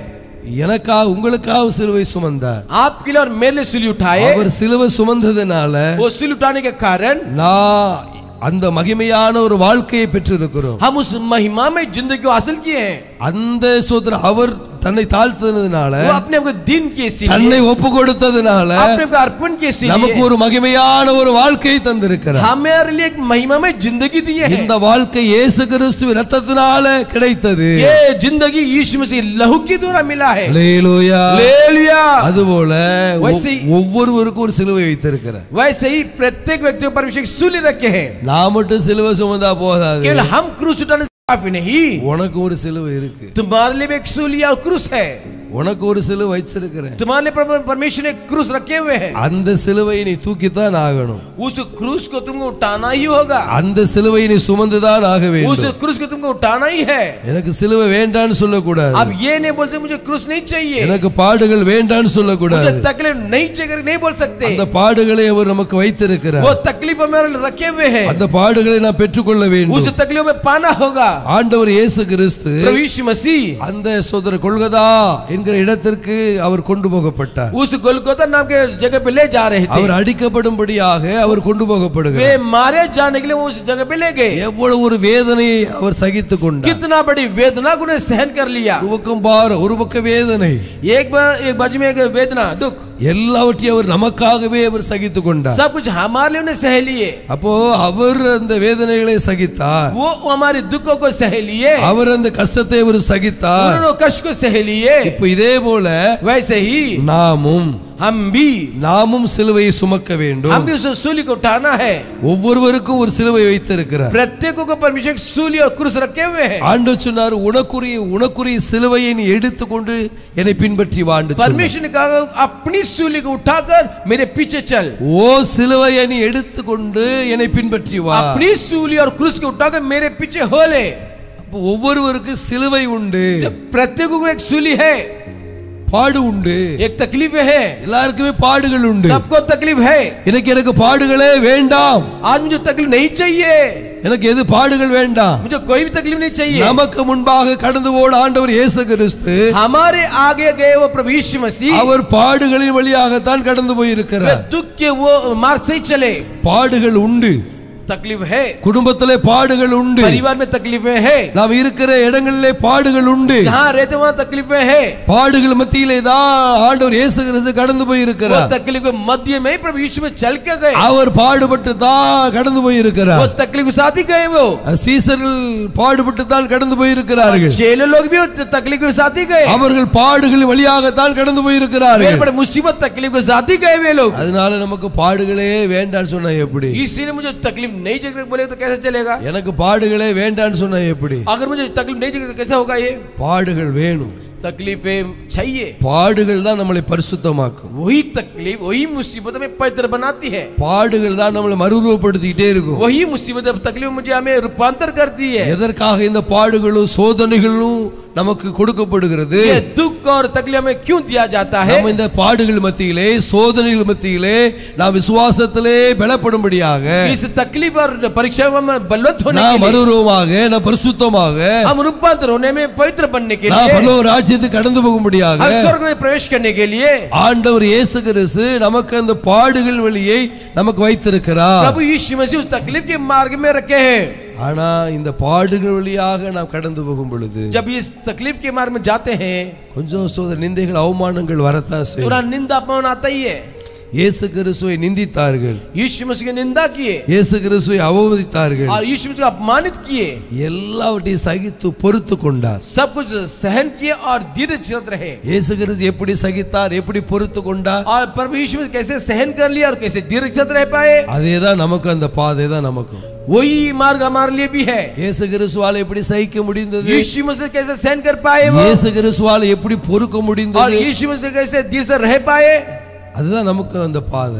எனக்காக உங்களுக்காக சிலுவை சுமந்தார் आपके लिए और मेरे लिए सूली उठाए அவர் சிலுவை சுமந்ததுனால वो सूली उठाने के कारण நான் அந்த மகிமையான ஒரு வாழ்க்கையை பெற்றிருக்கிறோம் हम उस महिमा में जिंदगी को हासिल किए हैं அந்த சோதர அவர் தன்னை தாழ்த்ததுனால वो अपने आप को दिन किए इसीलिए தன்னை ஒப்பு கொடுத்ததுனால अपने आप को अर्पण किए நமக்கு इसीलिए ஒரு மகிமையான ஒரு வாழ்க்கையை தந்திருக்கிறார் हमारे लिए एक महिमा में जिंदगी दी है இந்த வாழ்க்கை இயேசு கிறிஸ்துவின் ரத்தத்தினால கிடைத்தது ये जिंदगी यीशु मसीह लहू के द्वारा मिला है அல்லேலூயா हालेलुया அதுபோல ஒ- वैसे ही- ஒவ்வொருவருக்கும் ஒரு சிலுவை வைத்திருக்கிறார் वैसे ही प्रत्येक व्यक्ति को परमेश्वर की सूली रखे हैं நான் மட்டும் சிலுவை சுமந்தா போதாது केवल हम क्रूस उठाने से काफी नहीं உனக்கு ஒரு சிலுவை இருக்கு तुम्हारे लिए भी एक सूली और क्रूस है உனக்கு ஒரு சிலுவை வச்சிருக்கிறேன் तुम्हारे लिए प्रभु- परमेश्वर ने क्रूस रखे हुए हैं அந்த சிலுவையை நீ தூக்கித்தான் ஆகணும் उस क्रूस को तुमको उठाना ही होगा அந்த சிலுவையை நீ சுமந்துதான் ஆக उस வேண்டும் क्रूस को तुमको उठाना ही है எனக்கு சிலுவை வேண்டான்னு சொல்லக்கூடாது अब ये नहीं बोलते मुझे क्रूस नहीं चाहिए எனக்கு பாடுகள் வேண்டான்னு मुझे சொல்லக்கூடாது तकलीफ नहीं चाहिए नहीं बोल सकते அந்த பாடுகளை அவர் நமக்கு வைத்திருக்கிறார் वो तकलीफ हमारे लिए रखे हुए हैं அந்த பாடுகளை நான் பெற்றுக்கொள்ள उस வேண்டும் तकलीफ में पाना होगा ஆண்டவர் இயேசு கிறிஸ்து प्रभु यीशु मसीह அந்த சோதர கொள்கதா என்கிற இடத்திற்கு அவர் கொண்டு போகப்பட்டார் उस गोलगोता नाम के जगह पे ले जा रहे थे அவர் அடிக்கப்படும்படியாக அவர் கொண்டு वे போகப்படுகிறார் मारे जाने के लिए वो उस जगह पे ले गए எவ்வளவு ஒரு வேதனையை அவர் சகித்து கொண்டார் कितना बड़ी वेदना को उन्हें सहन कर लिया ஒரு பக்கம் பார ஒரு பக்க வேதனை एक बार एक बाजू में एक वेदना दुख எல்லாவற்றையும் அவர் நமக்காகவே அவர் சகித்து கொண்டார் सब कुछ हमारे लिए उन्हें सह लिए அப்போ அவர் அந்த வேதனைகளை சகித்தார் वो हमारे दुखों को सह लिए அவர் அந்த கஷ்டத்தை அவர் சகித்தார் उन्होंने कष्ट को सह लिए இப்போ இதே போல वैसे ही நாமும் हम भी நாமும் சிலுவையை சுமக்க வேண்டும் हम भी उस सूली को उठाना है ஒவ்வொருவருக்கும் ஒரு சிலுவை வைத்திருக்கிறார் प्रत्येक को परमेश्वर की सूली और क्रूस रखे हुए हैं ஆண்டு சொன்னார் உனக்குரிய உனக்குரிய சிலுவையை நீ எடுத்துக்கொண்டு என்னை பின்பற்றி வாண்டு சொன்னார். परमेश्वर ने कहा अपनी सूली को उठाकर मेरे पीछे चल ஓ சிலுவையை நீ எடுத்துக்கொண்டு என்னை பின்பற்றி வா अपनी सूली और क्रूस को उठाकर मेरे पीछे हो ले அப்போ ஒவ்வொருவருக்கு சிலுவை உண்டு प्रत्येक को एक सूली है பாடு உண்டு एक तकलीफ है எல்லாருக்குமே பாடுகள் உண்டு सबको तकलीफ है எனக்கு எனக்கு பாடுகளே வேண்டாம் आज मुझे तकलीफ नहीं चाहिए எனக்கு எது பாடுகள் வேண்டாம் मुझे कोई भी तकलीफ नहीं चाहिए நமக்கு முன்பாக கடந்து போன ஆண்டவர் இயேசு கிறிஸ்து हमारे आगे गए वो प्रभु यीशु मसीह அவர் பாடுகளின் வழியாகத்தான் கடந்து वे போயிருக்கிறார் दुख के वो मार्ग से ही चले பாடுகள் உண்டு तकलीफ है குடும்பத்திலே பாடுகள் உண்டு परिवार में तकलीफें है நாம் இருக்கிற இடங்களிலே பாடுகள் உண்டு जहाँ रहते वहाँ तकलीफें है பாடுகள் மத்தியிலே தான் ஆண்டவர் இயேசு கிறிஸ்து கடந்து वो போயிருக்கிறார் तकलीफ के मध्य में ही प्रभु यीशु में चल के गए அவர் பாடுபட்டு தான் கடந்து वो போயிருக்கிறார் तकलीफ के साथ ही गए वो சீசர்கள் பாடுபட்டு தான் கடந்து போயிருக்கிறார்கள் चेले लोग भी वो तकलीफ के साथ ही गए அவர்கள் பாடுகளின் வழியாகத்தான் கடந்து बड़े போயிருக்கிறார்கள் बड़े मुसीबत तकलीफ के साथ ही गए वे लोग அதனால நமக்கு பாடுகளே வேண்டான்னு சொன்னா எப்படி इसीलिए मुझे तकलीफ नहीं चाहिए बोले तो कैसे चलेगा எனக்கு பாடுகளே வேண்டான்னு சொன்னா எப்படி अगर मुझे तकलीफ नहीं चाहिए तो कैसे होगा ये பாடுகள் வேணும் तकलीफें चाहिए பாடுகள் தான் நம்மளை பரிசுத்தமாக்கும் वही तकलीफ वही मुसीबत हमें पवित्र बनाती है பாடுகள் தான் நம்மளை மறுரூபப்படுத்திக்கிட்டே இருக்கும் वही मुसीबत तकलीफ मुझे हमें रूपांतर करती है எதற்காக இந்த பாடுகளும் சோதனைகளும் நமக்கு கொடுக்கப்படுகிறது ये दुख और तकलीफ हमें क्यों दिया जाता है நம்ம இந்த பாடுகள் மத்தியிலே சோதனைகள் மத்தியிலே நாம் விசுவாசத்திலே பலப்படும்படியாக इस तकलीफ और परीक्षा में हम बलवंत होने நாம் के लिए மறுரூபமாக நாம் பரிசுத்தமாக हम रूपांतर होने में पवित्र बनने के நாம் लिए பரலோக ராஜ்யத்துக்கு கடந்து போகும்படியாக हम स्वर्ग में प्रवेश करने के लिए ஆண்டவர் இயேசு கிறிஸ்து நமக்கு அந்த பாடுகள் வழியை நமக்கு வைத்திருக்கிறார் प्रभु यीशु मसीह उस तकलीफ के मार्ग में रखे हैं ஆனா இந்த பாடுகள் வழியாக நாம் கடந்து போகும் பொழுது जब इस तकलीफ के मार्ग में जाते हैं கொஞ்சம் சோதனை நிந்தைகள் அவமானங்கள் வரத்தான் செய்யும் थोड़ा निंदा अपमान आता ही है இயேசு கிறிஸ்துவை நிந்தித்தார்கள் यीशु मसीह की निंदा किए இயேசு கிறிஸ்துவை அவமதித்தார்கள் और यीशु मसीह को अपमानित किए எல்லாவற்றையும் சகித்து பொறுத்து கொண்டார் सब कुछ सहन किए और धीरे चलते रहे இயேசு கிறிஸ்து எப்படி சகித்தார் எப்படி பொறுத்து கொண்டார் और प्रभु यीशु मसीह कैसे सहन कर लिया और कैसे धीरे चलते रह पाए அதே தான் நமக்கு அந்த பாதை தான் நமக்கும் वही मार्ग हमारे लिए भी है இயேசு கிறிஸ்துவால எப்படி சகிக்க முடிந்தது यीशु मसीह कैसे सहन कर पाए वो இயேசு கிறிஸ்துவால எப்படி பொறுக்க और முடிந்தது यीशु मसीह कैसे धीरे से रह पाए அதுதான் நமக்கு அந்த பாதை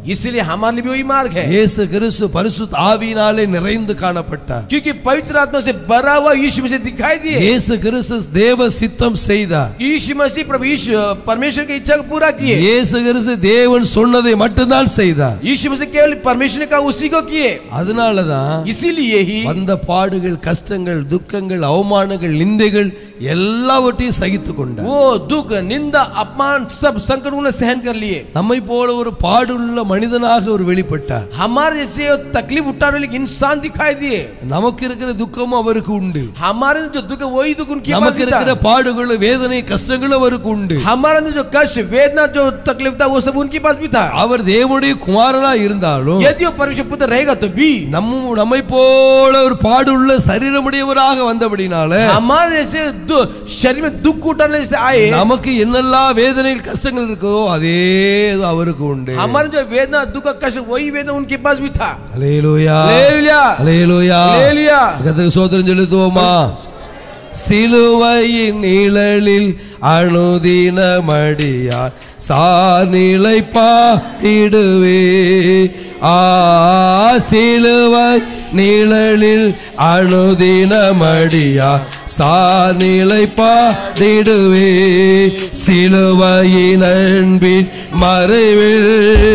इसलिए हमारे लिए भी वही मार्ग है இயேசு கிறிஸ்து பரிசுத்த ஆவியினாலே நிறைந்து காணப்பட்டார் क्योंकि पवित्र आत्मा से भरा हुआ यीशु मसीह दिखाई दिए இயேசு கிறிஸ்து தேவ சித்தம் செய்தார் यीशु मसीह प्रभु यीशु परमेश्वर की इच्छा को पूरा किए இயேசு கிறிஸ்து தேவன் சொன்னதை மட்டும்தான் செய்தார் यीशु मसीह केवल परमेश्वर ने कहा उसी को किए அதனாலதான் इसीलिए ही வந்த பாடுகள் கஷ்டங்கள் துக்கங்கள் அவமானங்கள் நிந்தைகள் எல்லாவற்றையும் சகித்து கொண்டார் वो दुख निंदा अपमान सब संकट उन्होंने सहन कर लिए நம்மை போல ஒரு பாடுள்ள மனிதனாக ஒரு வெளிப்பட்டார் हमारे जैसे वो तकलीफ उठाने वाले इंसान दिखाई दिए நமக்கு இருக்கிற துக்கமும் அவருக்கு உண்டு हमारे अंदर जो दुख है वही दुख उनके पास நமக்கு भी இருக்கிற था பாடுகளும் வேதனை கஷ்டங்களும் அவருக்கு உண்டு हमारे अंदर जो कष्ट वेदना जो तकलीफ था वो सब उनके पास भी था அவர் தேவனுடைய குமாரனா இருந்தாலும் यदि वो परमेश्वर पुत्र रहेगा तो भी நம்ம நம்மை போல ஒரு பாடுள்ள சரீரமுடையவராக வந்தபடினால हमारे जैसे दु- शरीर में दुख उठाने से आए நமக்கு என்னெல்லாம் வேதனைகள் கஷ்டங்கள் இருக்கோ அதே இது அவருக்கு உண்டு हमारे जो वेदना दुख का कष्ट वही वेदना उनके पास भी था அலேலூயா हालेलुया அலேலூயா हालेलुया கர்த்தருக்கு சோதரம் செலுத்துவோமா சிலுவையின் நிழலில் அனுதினமடியார் சாநிலை பாடிடுவே ஆ சிலுவை நிழலில் அனுதினமடியார் சாநிலை பாடிடுவே சிலுவையின் அன்பின் மறைவில்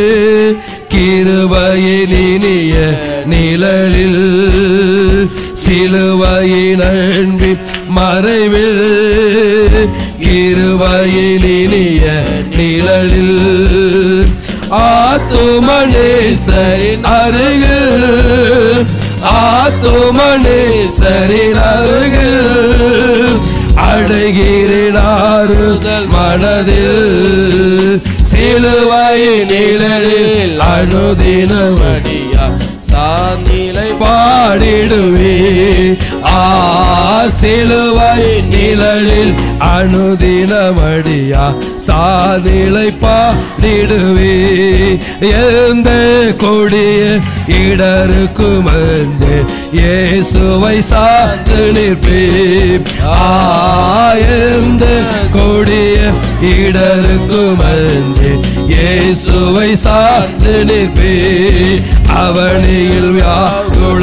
கிருபையின் இனிய நிழலில் சிலுவையின் அன்பின் மறைவில் கிருபையின் இனிய நிழலில் ஆத்துமனேசரின் அருகில் ஆத்துமனேசரின் அருகில் அடைகிறேன் ஆறுதல் மனதில் சிலுவையின் நிழலில் அனுதினமடியா சாநிலை பாடிடுவே ஆ சிலுவை நிழலில் அனுதினமடியா சாநிலை பாடிடுவே எந்த கொடிய இடருக்கும் அஞ்சே இயேசுவை சாத்து நிற்பேன் ஆயந்த கொடிய இடருக்கும் அஞ்சே இயேசுவை சாத்து நிற்பேன் அவனியில் வியாகுல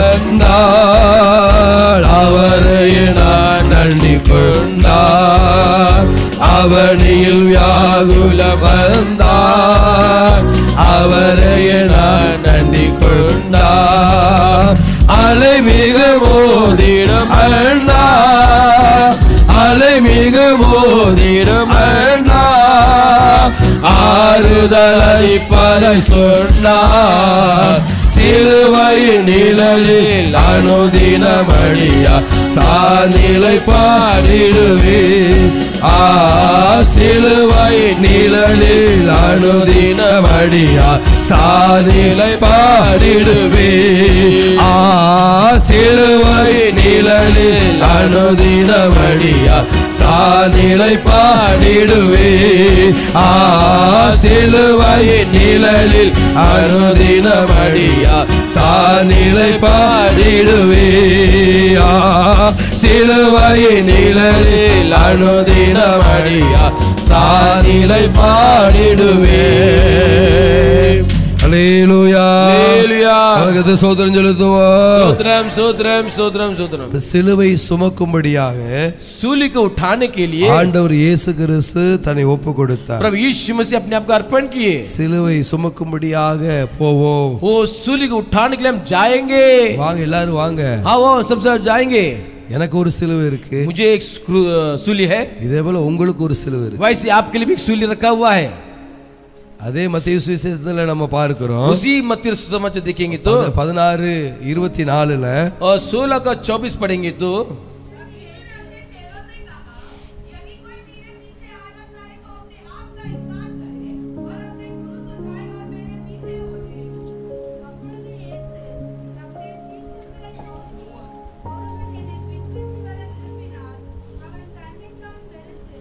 வந்தாள் அவரை நான் நன்றி கொண்டார் அவனியில் வியாகுல வந்தார் அவரை நான் நன்றி கொண்டார் அலை மிக மோதிடம் அண்ணா அலை மிக மோதிடம் அண்ணா ஆறுதலை பறை சொன்னார் சிலுவை நிழலில் அனுதினமடியா சாநிலை பாடிடுவே ஆ சிலுவை நிழலில் அனுதினமடியா சாநிலை பாடிடுவே ஆ சிலுவை நிழலில் அனுதினமடியா சாநிலை பாடிடுவே ஆ சிலுவை நிழலில் அனுதினமடியா சாநிலை பாடிடுவே ஆ சிலுவை நிழலில் அனுதினமடியா சாநிலை பாடிடுவே அலேலுயா हालेलुया உலகத்தை சோதரம் செலுத்துவோம் सोत्रम सोत्रम सोत्रम सोत्रम இந்த சிலுவை சுமக்கும்படியாக सूली को उठाने के लिए ஆண்டவர் இயேசு கிறிஸ்து தன்னை ஒப்பு கொடுத்தார் प्रभु यीशु मसीह अपने आप को अर्पण किए சிலுவை சுமக்கும்படியாக போவோம் वो सूली को उठाने के लिए हम जाएंगे வாங்க எல்லாரும் வாங்க हाँ वो सब सब जाएंगे எனக்கு ஒரு சிலுவை இருக்கு मुझे एक स्क्रू- सूली है இதே போல உங்களுக்கு ஒரு சிலுவை இருக்கு वैसे आपके लिए भी एक सूली रखा हुआ है அதே மத்திய சுவிசேஷத்துல நம்ம பார்க்கிறோம் उसी मत्ती समाचार देखेंगे तो அது பதினாறு இருபத்தி நாலுல और सोलह का चौबीस पढ़ेंगे तो प्रभु यीशु ने अपने चेलों से कहा यदि कोई मेरे पीछे आना चाहे तो अपने आप का इनकार करे और अपने क्रूस उठाए और मेरे पीछे हो ले அப்பொழுது இயேசு தம்முடைய சீஷர்களை நோக்கி ஒருவன் என்னை பின்பற்றி வர விரும்பினால் அவன் தன்னைத்தான் வெறுத்து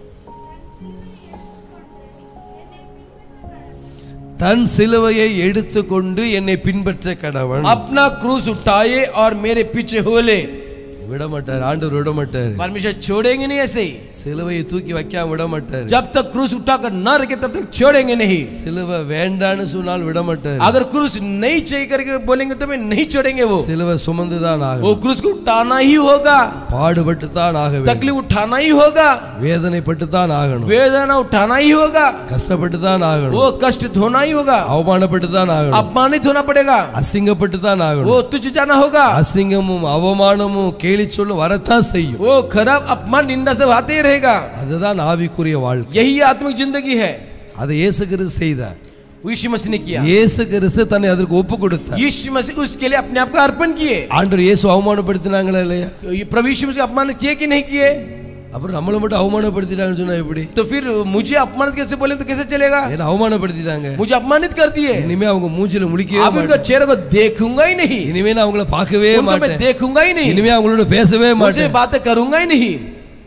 தன் சிலுவையை எடுத்துக் கொண்டு என்னை பின்பற்ற கடவுள் தன் சிலுவையை எடுத்துக்கொண்டு என்னை பின்பற்ற கடவன் अपना क्रूस उठाए और मेरे पीछे हो ले விட மாட்டார் ஆண்டவர் விட மாட்டார் परमेश्वर छोड़ेंगे नहीं ऐसे ही சிலுவையை தூக்கி வைக்காம விட மாட்டார் जब तक क्रूस उठाकर न रखे तब तक छोड़ेंगे नहीं சிலுவை வேண்டான்னு சொன்னால் விட மாட்டார் अगर क्रूस नहीं चाहिए करके बोलेंगे तो मैं नहीं छोड़ेंगे वो சிலுவை சுமந்து தான் वो ஆகணும் क्रूस को उठाना ही होगा பாடுபட்டு தான் ஆக வேண்டும் तकलीफ उठाना ही होगा வேதனைப்பட்டு தான் ஆகணும் वेदना उठाना ही होगा கஷ்டப்பட்டு தான் ஆகணும் वो कष्ट धोना ही होगा அவமானப்பட்டு தான் ஆகணும் अपमानित होना पड़ेगा அசிங்கப்பட்டு தான் वो ஆகணும் तुझ जाना होगा அசிங்கமும் அவமானமும் கேலி சொல்லும் வரத்தான் செய்யும் वो खराब अपमान निंदा सब आते ही रहेगा அதுதான் ஆவிக்குரிய வாழ்க்கை यही आत्मिक जिंदगी है அதை இயேசு கிறிஸ்து செய்தார் वो यीशु मसीह ने किया இயேசு கிறிஸ்து தன்னை அதற்கு ஒப்பு கொடுத்தார் यीशु मसीह उसके लिए अपने आप को अर्पण किए ஆண்டவர் இயேசு அவமானப்படுத்தினாங்களா இல்லையா ये प्रभु यीशु मसीह अपमानित किए कि नहीं किए அப்புறம் நம்மளை மட்டும் அவமானப்படுத்திட்டாங்கன்னு சொன்னா எப்படி तो फिर मुझे अपमानित कैसे बोले तो कैसे चलेगा ஏன்னா அவமானப்படுத்திட்டாங்க मुझे अपमानित कर दिए இனிமே அவங்க மூஞ்சில முடிக்கவே अब மாட்டேன் इनका चेहरे को देखूंगा ही नहीं இனிமே நான் அவங்கள பார்க்கவே उनको मैं மாட்டேன் देखूंगा ही नहीं இனிமே அவங்களோட பேசவே मुझे மாட்டேன் बातें करूंगा ही नहीं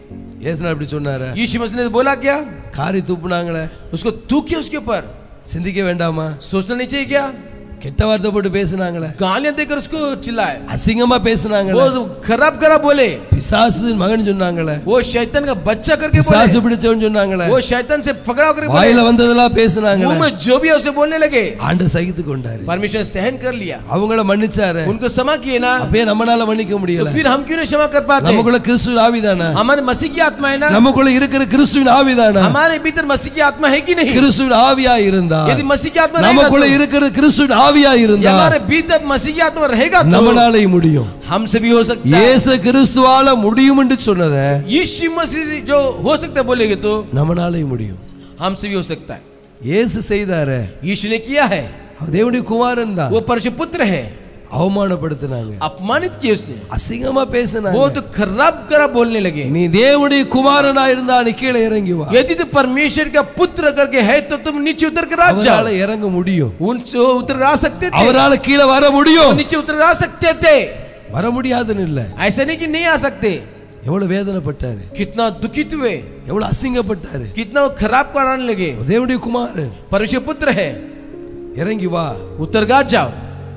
ஏசுனா அப்படி சொன்னாரு यीशु मसीह ने बोला क्या காரி துப்புனாங்களே उसको तू किया उसके ऊपर சிந்திக்க வேண்டாமா सोचना नहीं चाहिए क्या கெட்ட வார்த்தை போட்டு பேசுனாங்களே गालियां देकर उसको चिल्लाए அசிங்கமா பேசுனாங்களே वो खराब खराब बोले பிசாசு மகன் சொன்னாங்களே वो शैतान का बच्चा करके பிசாசு बोले பிடிச்சவன் சொன்னாங்களே वो शैतान से पकड़ा करके बोले வாயில வந்ததெல்லாம் பேசுனாங்களே मुंह में जो भी है उसे बोलने लगे ஆண்டு சகித்து கொண்டாரு परमेश्वर ने सहन कर लिया அவங்கள மன்னிச்சாரு उनको क्षमा किए ना அப்பயே நம்மனால மன்னிக்க तो முடியல फिर हम क्यों नहीं क्षमा कर पाते நமக்குள்ள கிறிஸ்துவின் ஆவிதானே हमारे मसीह की आत्मा है ना நமக்குள்ள இருக்கிற கிறிஸ்துவின் ஆவிதானே हमारे भीतर मसीह की आत्मा है कि नहीं கிறிஸ்துவின் ஆவியா இருந்தா यदि मसीह की आत्मा रहेगा நமக்குள்ள तो, இருக்கிற கிறிஸ்துவின் ஆவியா ये இருந்தா हमारे भीतर मसीह की आत्मा रहेगा तो நம்மனாலே முடியும் हमसे भी हो सकता है இயேசு கிறிஸ்துவால முடியும் என்று சொன்னத यीशु मसीह से जो हो सकता है बोलेगे तो நம்மனாலே முடியும் हमसे भी हो सकता है இயேசு செய்தாரு यीशु ने किया है அவர் தேவனுடைய குமாரன் தான் वो परशु पुत्र है அவமானப்படுத்தினாங்க अपमानित किए उसने அசிங்கமா பேசினாங்க वो तो खराब खराब बोलने लगे நீ தேவனுடைய குமாரனா இருந்தா நீ கீழே இறங்கி வா यदि तो परमेश्वर का पुत्र करके है तो तुम नीचे उतर कर आ जाओ அவரால இறங்க முடியும் उनसे वो उतर आ सकते थे அவரால கீழே வர वो முடியும் नीचे उतर आ सकते थे வர முடியாதுன்னு இல்ல ऐसा नहीं कि नहीं आ सकते எவ்வளவு வேதனைப்பட்டாரு कितना दुखित हुए எவ்வளவு அசிங்கப்பட்டாரு कितना वो खराब कराने लगे அவர் தேவனுடைய குமாரன் परमेश्वर पुत्र है இறங்கி வா उतर गा जाओ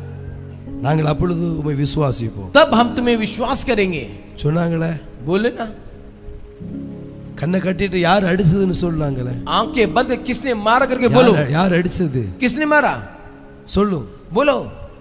நாங்கள் அப்பொழுது உம்மை விசுவாசிப்போம் तब हम तुम्हें विश्वास करेंगे சொன்னாங்களே बोले ना கண்ணை கட்டிட்டு யார் அடிச்சதுன்னு சொன்னாங்களே आंखें बंद किसने मारा करके बोलो யார் யார் அடிச்சது किसने मारा சொல்லும் बोलो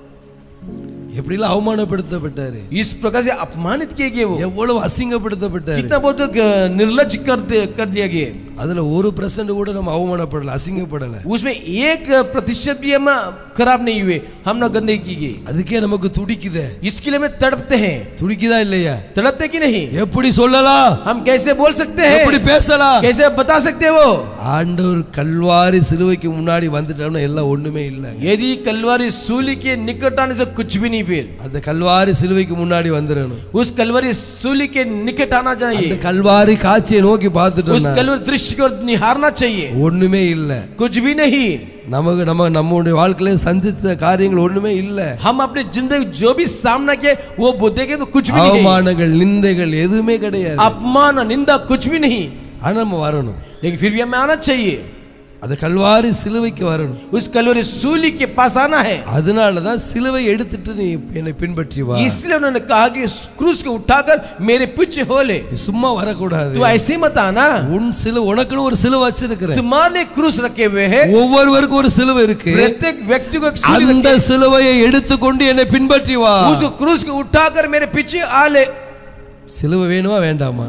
எப்படிலாம் அவமானப்படுத்தப்பட்டாரு इस प्रकार से अपमानित किए गए वो எவ்வளவு அசிங்கப்படுத்தப்பட்டாரு कितना बहुत ग- निर्लज कर दे, कर दिया गया அதுல ஒரு பிரசன்ட் கூட நம்ம அவமானப்படல அசிங்கப்படல उसमें एक प्रतिशत भी हम खराब नहीं हुए हम ना गंदे की गई அதுக்கே நமக்கு துடிக்குதே इसके लिए में तड़पते हैं துடிக்குதா இல்லையா तड़पते कि नहीं எப்படி சொல்லலாம் हम कैसे बोल सकते எப்படி हैं பேசலாம் कैसे बता सकते हैं वो ஆண்டவர் கல்வாரி சிலுவைக்கு முன்னாடி வந்துட்டோம்னா எல்லாம் ஒண்ணுமே இல்லை यदि कलवारी सूली के निकट आने से कुछ भी नहीं फिर அந்த கல்வாரி சிலுவைக்கு முன்னாடி வந்துடணும் उस कलवरी सूली के निकट आना அந்த चाहिए கல்வாரி காட்சியை நோக்கி उस பார்த்துட்டோம்னா कलवरी दृश्य को निहारना चाहिए ஒண்ணுமே இல்ல कुछ भी नहीं நமக்கு நம்ம நம்மளுடைய வாழ்க்கையில சந்தித்த காரியங்கள் ஒண்ணுமே இல்ல हम अपनी जिंदगी जो भी सामना किए वो बुद्धे तो कुछ भी नहीं அவமானங்கள் நிந்தைகள் எதுவுமே கிடையாது अपमान निंदा कुछ भी नहीं ஆனா நம்ம வரணும் लेकिन फिर भी हमें आना चाहिए அது கல்வாரி சிலுவைக்கு வரணும் उस कलवरी सूली के पास आना है அதனாலதான் சிலுவை எடுத்துட்டு நீ என்னை பின்பற்றி வா इसलिए उन्होंने कहा कि उस क्रूस को उठाकर मेरे पीछे हो ले நீ சும்மா வரக்கூடாது तू ऐसे मत आना உன் சிலுவை உனக்குன்னு ஒரு சிலுவை வச்சிருக்கிறேன் तुम्हारे लिए क्रूस रखे हुए हैं ஒவ்வொருவருக்கும் ஒரு சிலுவை இருக்கு प्रत्येक व्यक्ति को एक सूली அந்த சிலுவையை எடுத்துக்கொண்டு என்னை பின்பற்றி வா उस क्रूस को उठाकर मेरे पीछे आ ले சிலுவை வேணுமா வேண்டாமா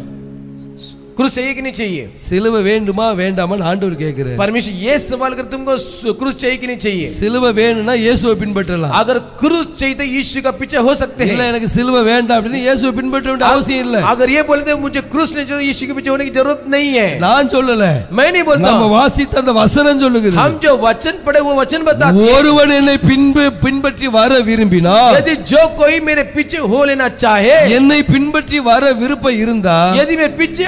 क्रूस चाहिए कि नहीं चाहिए சிலுவை வேண்டுமா வேண்டாமான்னு ஆண்டவர் கேட்கிறார் परमेश्वर ये सवाल कर तुमको क्रूस चाहिए कि नहीं चाहिए சிலுவை வேணும்னா இயேசுவை பின்பற்றலாம் अगर क्रूस चाहिए तो यीशु का पीछे हो सकते இல்ல हैं எனக்கு சிலுவை வேண்டாம் அப்படின்னு இயேசுவை பின்பற்ற வேண்டிய அவசியம் இல்ல अगर ये बोलते हैं मुझे क्रूस नहीं चाहिए यीशु के पीछे होने की जरूरत नहीं है நான் சொல்லல मैं नहीं बोलता நம்ம हूं। வாசித்த அந்த வசனம் சொல்லுகிறது हम जो वचन पढ़े वो वचन बताते हैं ஒருவன் என்னை பின்பு பின்பற்றி வர விரும்பினால் यदि जो कोई मेरे पीछे हो लेना चाहे என்னை பின்பற்றி வர விருப்பம் இருந்தா यदि मेरे पीछे आना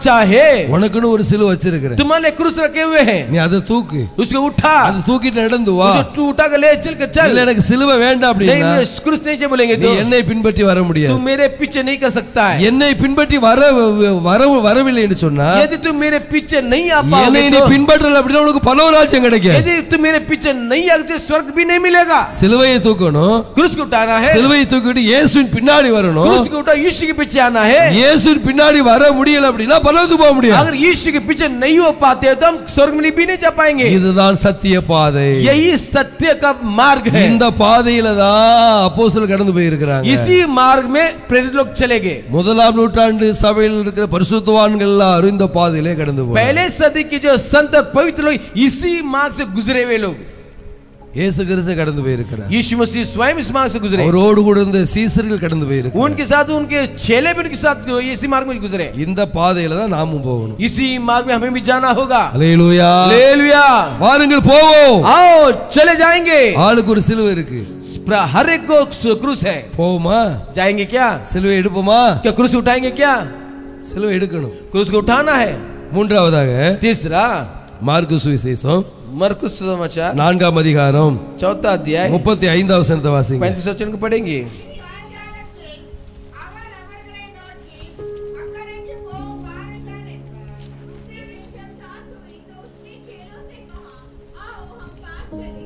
अच्छा है உனக்குன்னு ஒரு சிலுவை வச்சிருக்கிறேன் तुम्हारे लिए क्रूस रखे हुए हैं நீ அதை தூக்கு उसको उठा அதை தூக்கிட்டு நடந்து வா उसे तू उठा कर ले चल कर चल இல்ல எனக்கு சிலுவை வேண்டாம் नहीं அப்படின்னா मैं क्रूस नहीं चाहिए बोलेंगे நீ तो என்னை பின்பற்றி வர तू முடியாது मेरे पीछे नहीं कर सकता है என்னை பின்பற்றி வர வர வரவில்லை என்று சொன்னா यदि तू मेरे पीछे नहीं आ என்னை पाओगे நீ तो பின்பற்றல அப்படின்னா உனக்கு பரவராஜ்யம் கிடைக்கும் यदि तू मेरे पीछे नहीं आगे तो स्वर्ग भी नहीं मिलेगा சிலுவையை தூக்கணும் क्रूस को उठाना है சிலுவையை தூக்கிட்டு இயேசுவின் பின்னாடி வரணும் क्रूस को उठा यीशु के पीछे आना है இயேசுவின் பின்னாடி வர முடியல அப்படின்னா பரவத்துக்கு போக முடியாது अगर यीशु के पीछे नहीं हो पाते तो हम स्वर्ग में भी नहीं जा पाएंगे இதுதான் சத்திய பாதை यही सत्य का मार्ग है இந்த பாதையில தான் அப்போஸ்தலர் கடந்து போயிருக்கிறாங்க इसी मार्ग में प्रेरित लोग चले गए முதலாம் நூற்றாண்டு சபையில் இருக்கிற பரிசுத்தவான்கள் எல்லாரும் இந்த பாதையிலே கடந்து போய் पहले सदी के जो संत और पवित्र लोग इसी मार्ग से गुजरे हुए लोग இயேசு கிறிஸ்து கடந்து போயிருக்கிறார் यीशु मसीह स्वयं इस मार्ग से गुजरे அவரோடு கூட இருந்த சீசர்கள் கடந்து போயிருக்கிறார் उनके साथ उनके चेले भी उनके साथ इसी मार्ग में गुजरे இந்த பாதையில தான் நாமும் போகணும் इसी मार्ग में हमें भी जाना होगा அலையலூயா हालेलुया வாருங்கள் போவோம் आओ चले जाएंगे ஆளுக்கு ஒரு சிலுவை இருக்கு हर एक को क्रूस है போவோமா जाएंगे क्या சிலுவை எடுப்போமா क्या क्रूस उठाएंगे क्या சிலுவை எடுக்கணும் क्रूस को उठाना है மூன்றாவதாக तीसरा மார்க்கு சுவிசேஷம் मरकुस समाचार நான்காம் அதிகாரம் चौथा अध्याय முப்பத்தி ஐந்தாவது வசனத்தை வாசிங்க पैंतीस वचन को पढ़ेंगे காலத்தில் அவர் அவர்களை நோக்கி அக்கறைக்கு போம் வாருங்கள் என்றார் उसने जब सात हुई तो उसने चेलों से कहा आओ हम पार चलें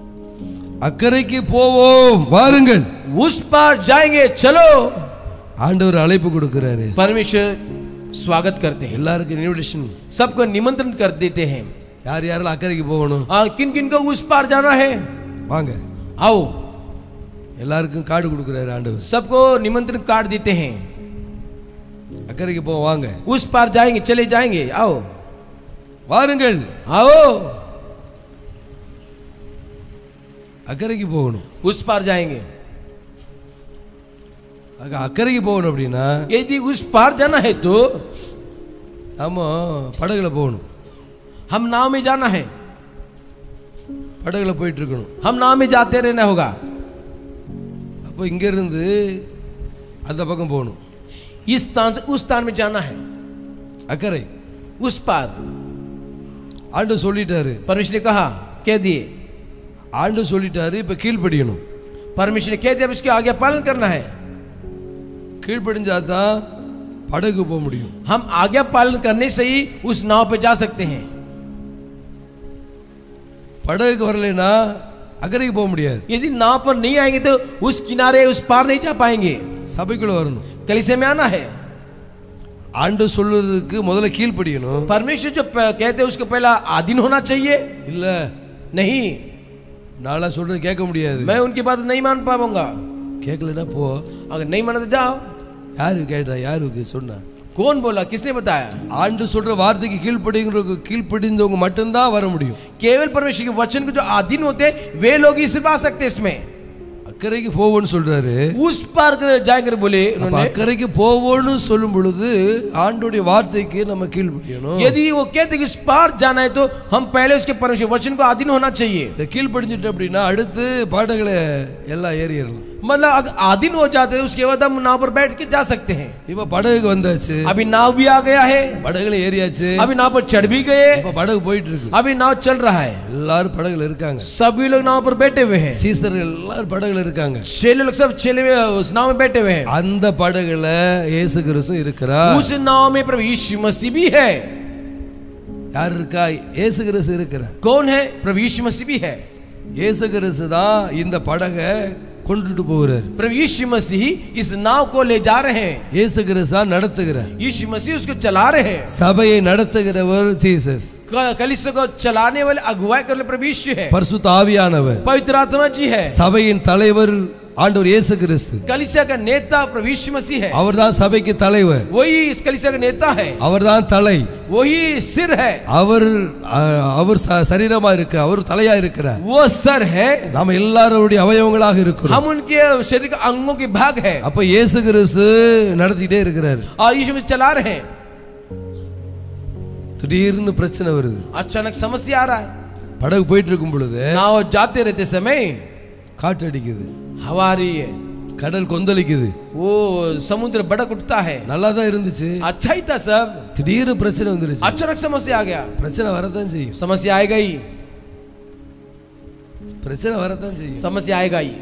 அக்கறைக்கு போவோம் வாருங்கள் उस पार जाएंगे चलो ஆண்டவர் அழைப்பு கொடுக்கிறாரு परमेश्वर स्वागत करते हैं எல்லாருக்கும் இன்விடேஷன் सबको निमंत्रण कर देते हैं யார் யாரெல்லாம் அக்கறைக்கு போகணும் किन किन को उस पार जाना है வாங்க आओ எல்லாருக்கும் கார்டு கொடுக்கிறாரு ஆண்டவர் सबको निमंत्रण कार्ड देते हैं அக்கறைக்கு போவோம் வாங்க उस पार जाएंगे चले जाएंगे आओ வாருங்கள் आओ அக்கறைக்கு போகணும் उस पार जाएंगे அங்க அக்கறைக்கு போகணும் அப்படின்னா यदि उस पार जाना है तो நம்ம படகுல போகணும் हम नाव में जाना है படகுல போயிட்டு இருக்கணும் हम नाव में जाते रहना होगा அப்போ இங்க இருந்து அந்த பக்கம் போகணும் इस स्थान से उस स्थान में जाना है அக்கறை उस पार ஆண்டு சொல்லிட்டாரு परमेश्वर ने कहा कह दिए ஆண்டு சொல்லிட்டாரு இப்ப கீழ்ப்படியணும் परमेश्वर ने कह दिया अब इसके आगे पालन करना है கீழ்ப்படிஞ்சாதான் படகு போக முடியும் हम आज्ञा पालन करने से ही उस नाव पे जा सकते हैं படகுக்கு வரலைன்னா அக்கறைக்கு போக முடியாது यदि नाव पर नहीं आएंगे तो उस किनारे उस पार नहीं जा पाएंगे சபைக்குள்ள வரணும் कलिसे में आना है ஆண்டு சொல்றதுக்கு முதல்ல கீழ்ப்படியணும் परमेश्वर जो प- कहते हैं उसको पहला आधीन होना चाहिए இல்ல नहीं நாளா சொல்றது கேட்க முடியாது मैं उनकी बात नहीं मान पाऊंगा கேட்கலன்னா போ अगर नहीं माना तो जाओ யாரு கேட்டா யாருக்கு சொன்னா कौन बोला किसने बताया ஆண்டு சொல்ற வார்த்தைக்கு கீழ்ப்படிங்கிறவங்க கீழ்ப்படிந்தவங்க மட்டும்தான் வர முடியும் केवल परमेश्वर के वचन को जो अधीन होते हैं वे लोग ही सिर्फ आ सकते हैं इसमें அக்கறைக்கு போவோன்னு சொல்றாரு उस पार कर- जाएंगे बोले அப்ப उन्होंने அக்கறைக்கு போவோன்னு சொல்லும் பொழுது ஆண்டுடைய வார்த்தைக்கு நம்ம கீழ்ப்படியணும் यदि वो कहते हैं कि इस पार जाना है तो हम पहले उसके परमेश्वर वचन को अधीन होना चाहिए இந்த கீழ்ப்படிஞ்சிட்டு அப்படின்னா அடுத்து பாடங்களை எல்லாம் ஏறிடலாம் मतलब अगर अधीन हो जाते हैं उसके बाद हम नाव पर बैठ के जा सकते हैं இப்ப படகுக்கு வந்தாச்சு अभी नाव भी आ गया है படகுல ஏறியாச்சு अभी नाव पर चढ़ भी गए இப்ப படகு போயிட்டு இருக்கு अभी नाव चल रहा है எல்லாரும் படகுல இருக்காங்க सभी लोग नाव पर बैठे हुए हैं சீசர்கள் எல்லாரும் படகுல இருக்காங்க छेले लोग सब छेले में उस नाव में बैठे हुए हैं அந்த படகுல இயேசு கிறிஸ்து இருக்கிறார் उस नाव में प्रभु यीशु मसीह भी है யார் இருக்கா இயேசு கிறிஸ்து இருக்கிறார் कौन है प्रभु यीशु मसीह भी है இயேசு கிறிஸ்து தான் இந்த படகை கொண்டுட்டு போகிறார் प्रभु यीशु मसीह इस नाव को ले जा रहे हैं இயேசு கிறிஸ்து தான் நடத்துகிறார் यीशु मसीह उसको चला रहे हैं சபையை நடத்துகிறவர் ஜீசஸ் क- कलीसिया को चलाने वाले अगुवाई करने प्रभु यीशु है பரிசுத்த ஆவியானவர் पवित्र आत्मा जी है சபையின் தலைவர் ஆண்டவர் இயேசு கிறிஸ்து कलिसिया का नेता प्रभु यीशु मसीह है அவர்தான் சபைக்கு தலைவர் वही इस कलिसिया का नेता है அவர்தான் தலை वही सिर है அவர் அஹ், அவர் ச- சரீரமா இருக்கு அவர் தலையா இருக்கிறார் वो सर है நாம எல்லாருடைய அவயவங்களாக இருக்கிறோம் हम उनके शरीर के अंगों के भाग है அப்ப இயேசு கிறிஸ்து நடத்திட்டே இருக்கிறாரு और यीशु मसीह चला रहे हैं திடீர்னு பிரச்சனை வருது अचानक समस्या आ रहा है படகு போயிட்டு இருக்கும் பொழுது नाव जाते रहते समय காற்று அடிக்குது हवा आ रही है கடல் கொந்தளிக்குது वो समुद्र बड़क उठता है நல்லா தான் இருந்துச்சு अच्छा ही था सब திடீர்னு பிரச்சனை வந்துருச்சு अचानक समस्या आ गया பிரச்சனை வரத்தான் செய்யும் समस्या आएगा ही பிரச்சனை வரத்தான் செய்யும் समस्या आएगा ही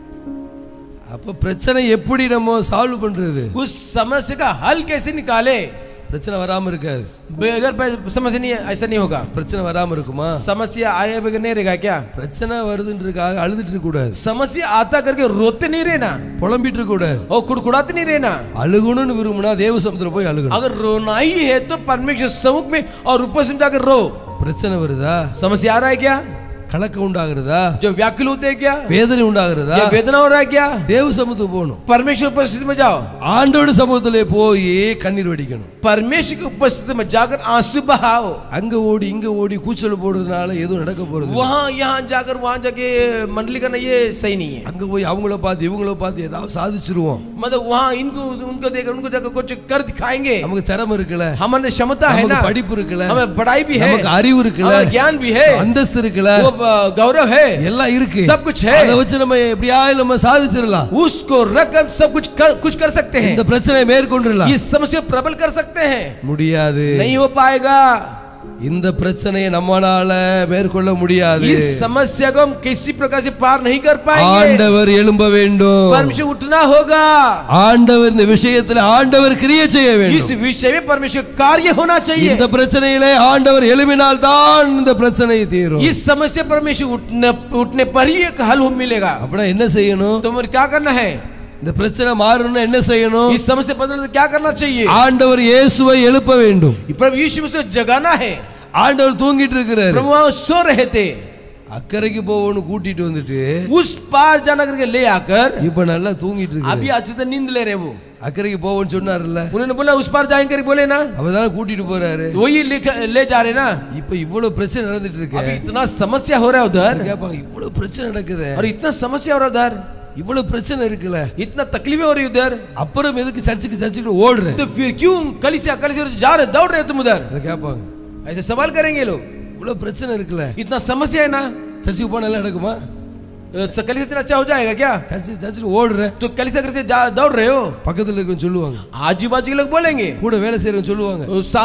அப்ப பிரச்சனை எப்படி நம்ம சால்வ் பண்றது उस समस्या का हल कैसे निकाले பிரச்சனை வராம இருக்காது बगैर पै- समस्या नहीं ऐसा नहीं होगा பிரச்சனை வராம இருக்குமா समस्या आए बगैर नहीं रहेगा क्या பிரச்சனை வருதுன்றதுக்காக அழுதுட்டு இருக்க கூடாது समस्या आता करके रोते नहीं रहना புலம்பிட்டு இருக்க கூடாது और कुड़कुड़ाते नहीं रहना அழுகணும்னு விரும்புனா தேவ சமுத்திரம் போய் அழுகணும் अगर रोना ही है तो परमेश्वर समुख में और ऊपर से जाकर रो பிரச்சனை வருதா समस्या आ रहा है क्या கலக்கம் உண்டாகிறதா जो व्याकुल होते हैं क्या வேதனை உண்டாகிறதா ये वेदना हो रहा है क्या தேவ சமூகத்துக்கு போகணும் परमेश्वर की उपस्थिति में जाओ ஆண்டோட சமூகத்திலே போய் கண்ணீர் வடிக்கணும் परमेश्वर की उपस्थिति में जाकर आंसू बहाओ அங்க ஓடி இங்க ஓடி கூச்சல் போடுறதுனால எதுவும் நடக்க போறது இல்ல. वहां यहाँ जाकर वहां जाके मंडली करना ये सही नहीं है அங்க போய் அவங்கள பார்த்து இவங்கள பார்த்து ஏதாவது சாதிச்சிருவோம் मतलब वहां इनको उनको देखकर उनको जाकर कुछ कर दिखाएंगे நமக்கு திறமை இருக்குல்ல हमारे क्षमता है ना நமக்கு படிப்பு இருக்குல்ல हमें बड़ाई भी है நமக்கு அறிவு இருக்குல்ல हमें ज्ञान भी है அந்தஸ்து இருக்குல்ல वो अ, गौरव है எல்லாம் இருக்கு सब कुछ है அதை வச்சு நம்ம எப்படியா நம்ம சாதிச்சிடலாம் उसको रख कर सब कुछ कर, कुछ कर सकते हैं இந்த பிரச்சனையை மேற்கொண்டுடலாம் इस समस्या को प्रबल कर सकते हैं முடியாது नहीं हो पाएगा இந்த பிரச்சனையை நம்மளால மேற்கொள்ள முடியாது इस समस्या को हम किसी प्रकार से पार नहीं कर पाएंगे ஆண்டவர் எழும்ப வேண்டும் परमेश्वर उठना होगा ஆண்டவர் இந்த விஷயத்துல ஆண்டவர் கிரியை செய்ய इस வேண்டும் विषय में परमेश्वर कार्य होना चाहिए இந்த பிரச்சனையிலே ஆண்டவர் எழுப்பினால் தான் இந்த பிரச்சனை தீரும் इस समस्या परमेश्वर उठने उठने पर ही एक हल हो मिलेगा அப்படின்னா என்ன செய்யணும் तो हमें क्या करना है இந்த பிரச்சனை மாறணும்னா என்ன செய்யணும் इस समस्या बदलने से क्या करना चाहिए ஆண்டவர் இயேசுவை எழுப்ப வேண்டும் प्रभु यीशु मसीह को जगाना है ஆண்டவர் தூங்கிட்டு இருக்கிறாரு प्रभु वहां सो रहे थे அக்கறைக்கு போவோன்னு கூட்டிட்டு வந்துட்டு उस पार जाना करके ले आकर இப்ப நல்லா தூங்கிட்டு இருக்காரு अभी अच्छे से नींद ले रहे वो அக்கறைக்கு போவோன்னு சொன்னார்ல उन्होंने बोला उस पार जाएंगे करके बोले ना அவதான கூட்டிட்டு போறாரு वही ले, ले जा रहे ना இப்ப இவ்வளவு பிரச்சனை நடந்துட்டு இருக்கு अभी इतना समस्या हो रहा है उधर கேட்பாங்க இவ்வளவு பிரச்சனை நடக்குது और इतना समस्या हो रहा है उधर இவ்வளவு பிரச்சனை இருக்குல்ல इतना तकलीफें हो रही है उधर அப்புறம் எதுக்கு சர்ச்சுக்கு சர்ச்சுக்கு ஓடுற तो फिर क्यों कलिसिया कलिसिया जा रहे दौड़ रहे हो तुम उधर அதை கேட்பாங்க ऐसे सवाल करेंगे लोग இவ்வளவு பிரச்சனை இருக்குல்ல इतना समस्या है ना சர்ச்சுக்கு போனா எல்லாம் நடக்குமா अ, कलिसिया इतना अच्छा हो जाएगा क्या சர்ச்சு சர்ச்சுக்கு ஓடுற तो कलिसिया कलिसिया जा दौड़ रहे हो பக்கத்துல இருக்கவங்க சொல்லுவாங்க आजू बाजू के लोग बोलेंगे கூட வேலை செய்யறவங்க சொல்லுவாங்க वो सा,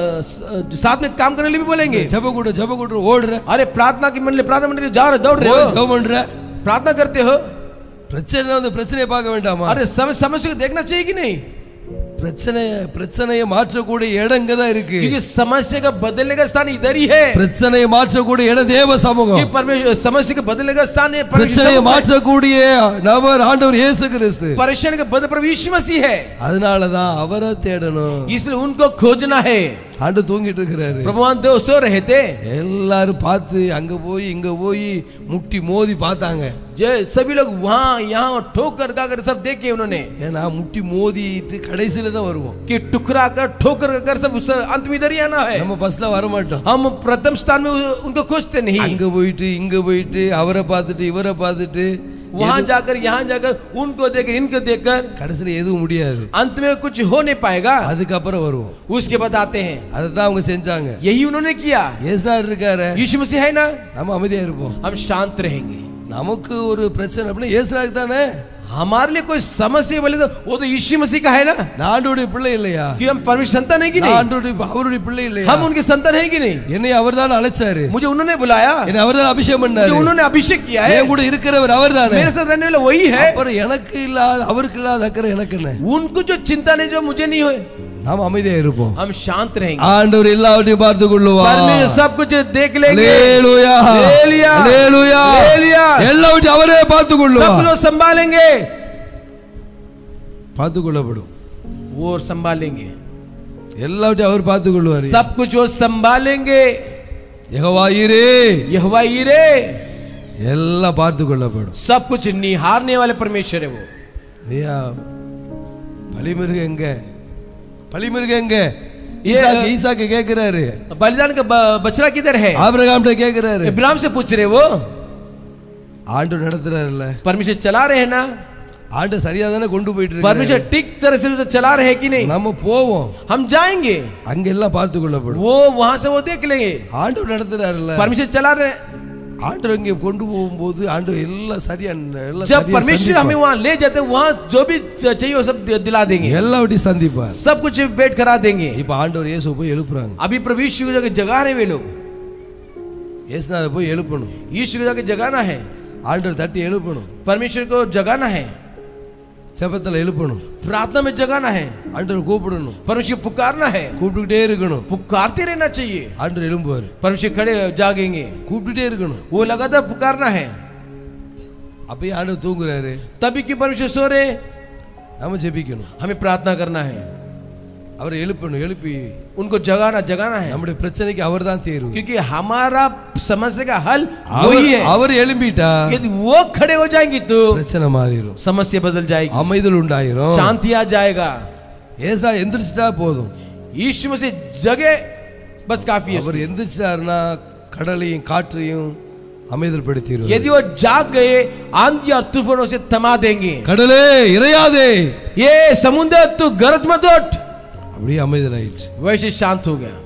स- साथ में काम करने लिए भी बोलेंगे ஜப கூட ஜப கூட ஓடுற अरे प्रार्थना की मंडली प्रार्थना मंडली जा रहे दौड़ रहे போய் हो ஜெபம் பண்ற प्रार्थना करते हो பிரச்சனை அந்த பிரச்சனையை பார்க்க வேண்டாமா अरे सम, समस्या को देखना चाहिए कि नहीं பிரச்சனை பிரச்சனையை மாற்றக்கூடிய இடம் இங்க தான் இருக்கு क्योंकि समस्या का बदलने का स्थान इधर ही है பிரச்சனையை மாற்றக்கூடிய இடம் தேவ कि சமூகம் परमेश्वर समस्या का बदलने का स्थान है परमेश्वर பிரச்சனையை समूह है। மாற்றக்கூடிய நபர் ஆண்டவர் இயேசு கிறிஸ்து परेशानी का बदल प्रभु यीशु मसीह है அதனாலதான் அவரை தேடணும் इसलिए उनको खोजना है ஆண்டு தூங்கிட்டு இருக்கிறாரு प्रभुवान देव सो रहे थे எல்லாரும் பார்த்து அங்க போய் இங்க போய் முட்டி மோதி பார்த்தாங்க जो सभी लोग वहाँ यहाँ ठोकर खाकर सब देखे उन्होंने ஏன்னா முட்டி மோதிட்டு கடைசியில தான் வருவோம் कि टुकड़ा कर ठोकर कर सब उस अंत में इधर ही आना है நம்ம பஸ்ல வர மாட்டோம் हम प्रथम स्थान में उनको खोजते नहीं அங்க போயிட்டு இங்க போயிட்டு அவரை பார்த்துட்டு இவரை பார்த்துட்டு वहाँ जाकर यहाँ जाकर उनको देखकर इनको देखकर கடைசியில எதுவும் முடியாது अंत में कुछ हो नहीं पाएगा அதுக்கப்புறம் வருவோம் उसके बाद आते हैं அதை தான் அவங்க செஞ்சாங்க यही उन्होंने किया ஏசார் இருக்காரு यीशु मसीह है ना நம்ம அமைதியா இருப்போம் हम शांत रहेंगे நமக்கு ஒரு பிரச்சனை அப்படின்னா ஏசுனாக்கு தானே हमारे लिए कोई समस्या बोले तो वो तो यीशु मसीह का है ना நான் ஆண்டோடைய பிள்ளை இல்லையா कि हम परमेश्वर संतान है कि நான் नहीं ஆண்டோடைய அவருடைய பிள்ளை இல்லையா हम उनके संतान है कि नहीं என்னை அவர்தான் அழைச்சாரு मुझे उन्होंने बुलाया என்னை அவர்தான் அபிஷேகம் मुझे பண்ணாரு उन्होंने अभिषेक किया है என் கூட இருக்கிறவர் அவர்தானே मेरे साथ रहने वाला वही है அப்புறம் எனக்கு இல்லாத அவருக்கு இல்லாத அக்கறை எனக்கு என்ன उनको जो चिंता नहीं जो मुझे नहीं हो நாம் அமைதியா இருப்போம் हम शांत रहेंगे ஆண்டவர் எல்லாவற்றையும் பார்த்து கொள்ளுவார் परमेश्वर सब कुछ देख लेंगे அல்லேலூயா அல்லேலூயா. அல்லேலூயா அல்லேலூயா. எல்லாவற்றையும் அவரே பார்த்து सब கொள்ளுவார் लोग संभालेंगे பார்த்து கொள்ளப்படும் वो संभालेंगे எல்லாவற்றையும் அவர் பார்த்து கொள்வார் सब कुछ वो संभालेंगे யெகோவாயிரே यहोवा हीरे எல்லாம் பார்த்து கொள்ளப்படும் सब कुछ निहारने वाले परमेश्वर है वो ஐயா பலிமிருக எங்க பலிமிருக எங்க ஏ- ஈசாக்கு ஈசாக்கு கேக்குறாரு बलिदान का ब- बछड़ा किधर है ஆபிரகாம்கிட்ட கேக்குறாரு इब्राहिम से पूछ रहे वो ஆண்டு நடத்துறாருல்ல परमेश्वर चला रहे हैं ना ஆண்டு சரியா தானே கொண்டு போயிட்டு இருக்காரு परमेश्वर ठीक तरह से उसे चला रहे हैं कि नहीं நம்ம போவோம் हम जाएंगे அங்க எல்லாம் பார்த்து கொள்ளப்படும் वो वहां से वो देख लेंगे ஆண்டு நடத்துறாருல்ல परमेश्वर चला रहे ஆண்டவர் இங்கே கொண்டு போகும்போது ஆண்டவர் எல்லாம் சரியா எல்லாம் जब சரியா परमेश्वर சந்திப்பார். हमें वहां ले जाते हैं वहां जो भी चाहिए वो सब दि- दिला देंगे எல்லாவற்றையும் சந்திப்பார் सब कुछ भेंट करा देंगे இப்ப ஆண்டவர் இயேசு போய் எழுப்புறாங்க अभी प्रभु यीशु को जाके जगा रहे वे लोग இயேசுநாத போய் எழுப்பணும் यीशु को जाके जगाना है ஆண்டவர் தட்டி எழுப்பணும் परमेश्वर को जगाना है செபத்துல எழுப்பணும் प्रार्थना में जगाना है ஆண்டவர் கூப்பிடணும் परमेश्वर को पुकारना है கூப்பிட்டுக்கிட்டே இருக்கணும் पुकारते रहना चाहिए ஆண்டவர் எழும்புவார் परमेश्वर खड़े जागेंगे கூப்பிட்டுட்டே இருக்கணும் वो लगातार पुकारना है அப்பயே ஆண்டவர் தூங்குறாரு तभी कि परमेश्वर सो रहे நாம ஜெபிக்கணும் हमें प्रार्थना करना है அவரை எழுப்பணும் எழுப்பி उनको जगाना जगाना है நம்முடைய பிரச்சனைக்கு அவர்தான் தீர்வு क्योंकि हमारा समस्या का हल அவர் वही है அவர் எழும்பிட்டா यदि वो खड़े हो जाएंगे तो பிரச்சனை மாறிடும் समस्या बदल जाएगी அமைதல் உண்டாயிரும் शांति आ जाएगा ஏசா எந்திரிச்சிட்டா போதும் यीशु मसीह जगे बस काफी है அவர் எந்திரிச்சிட்டாருன்னா கடலையும் காற்றையும் அமைதல் படுத்திடுவார் यदि वो जाग गए आंधी और तूफानों से थमा देंगे கடலே இறையாதே ये समुद्र तू गरज मत उठ அப்படியே அமைதல் ஆயிடுச்சு वैसे शांत हो गया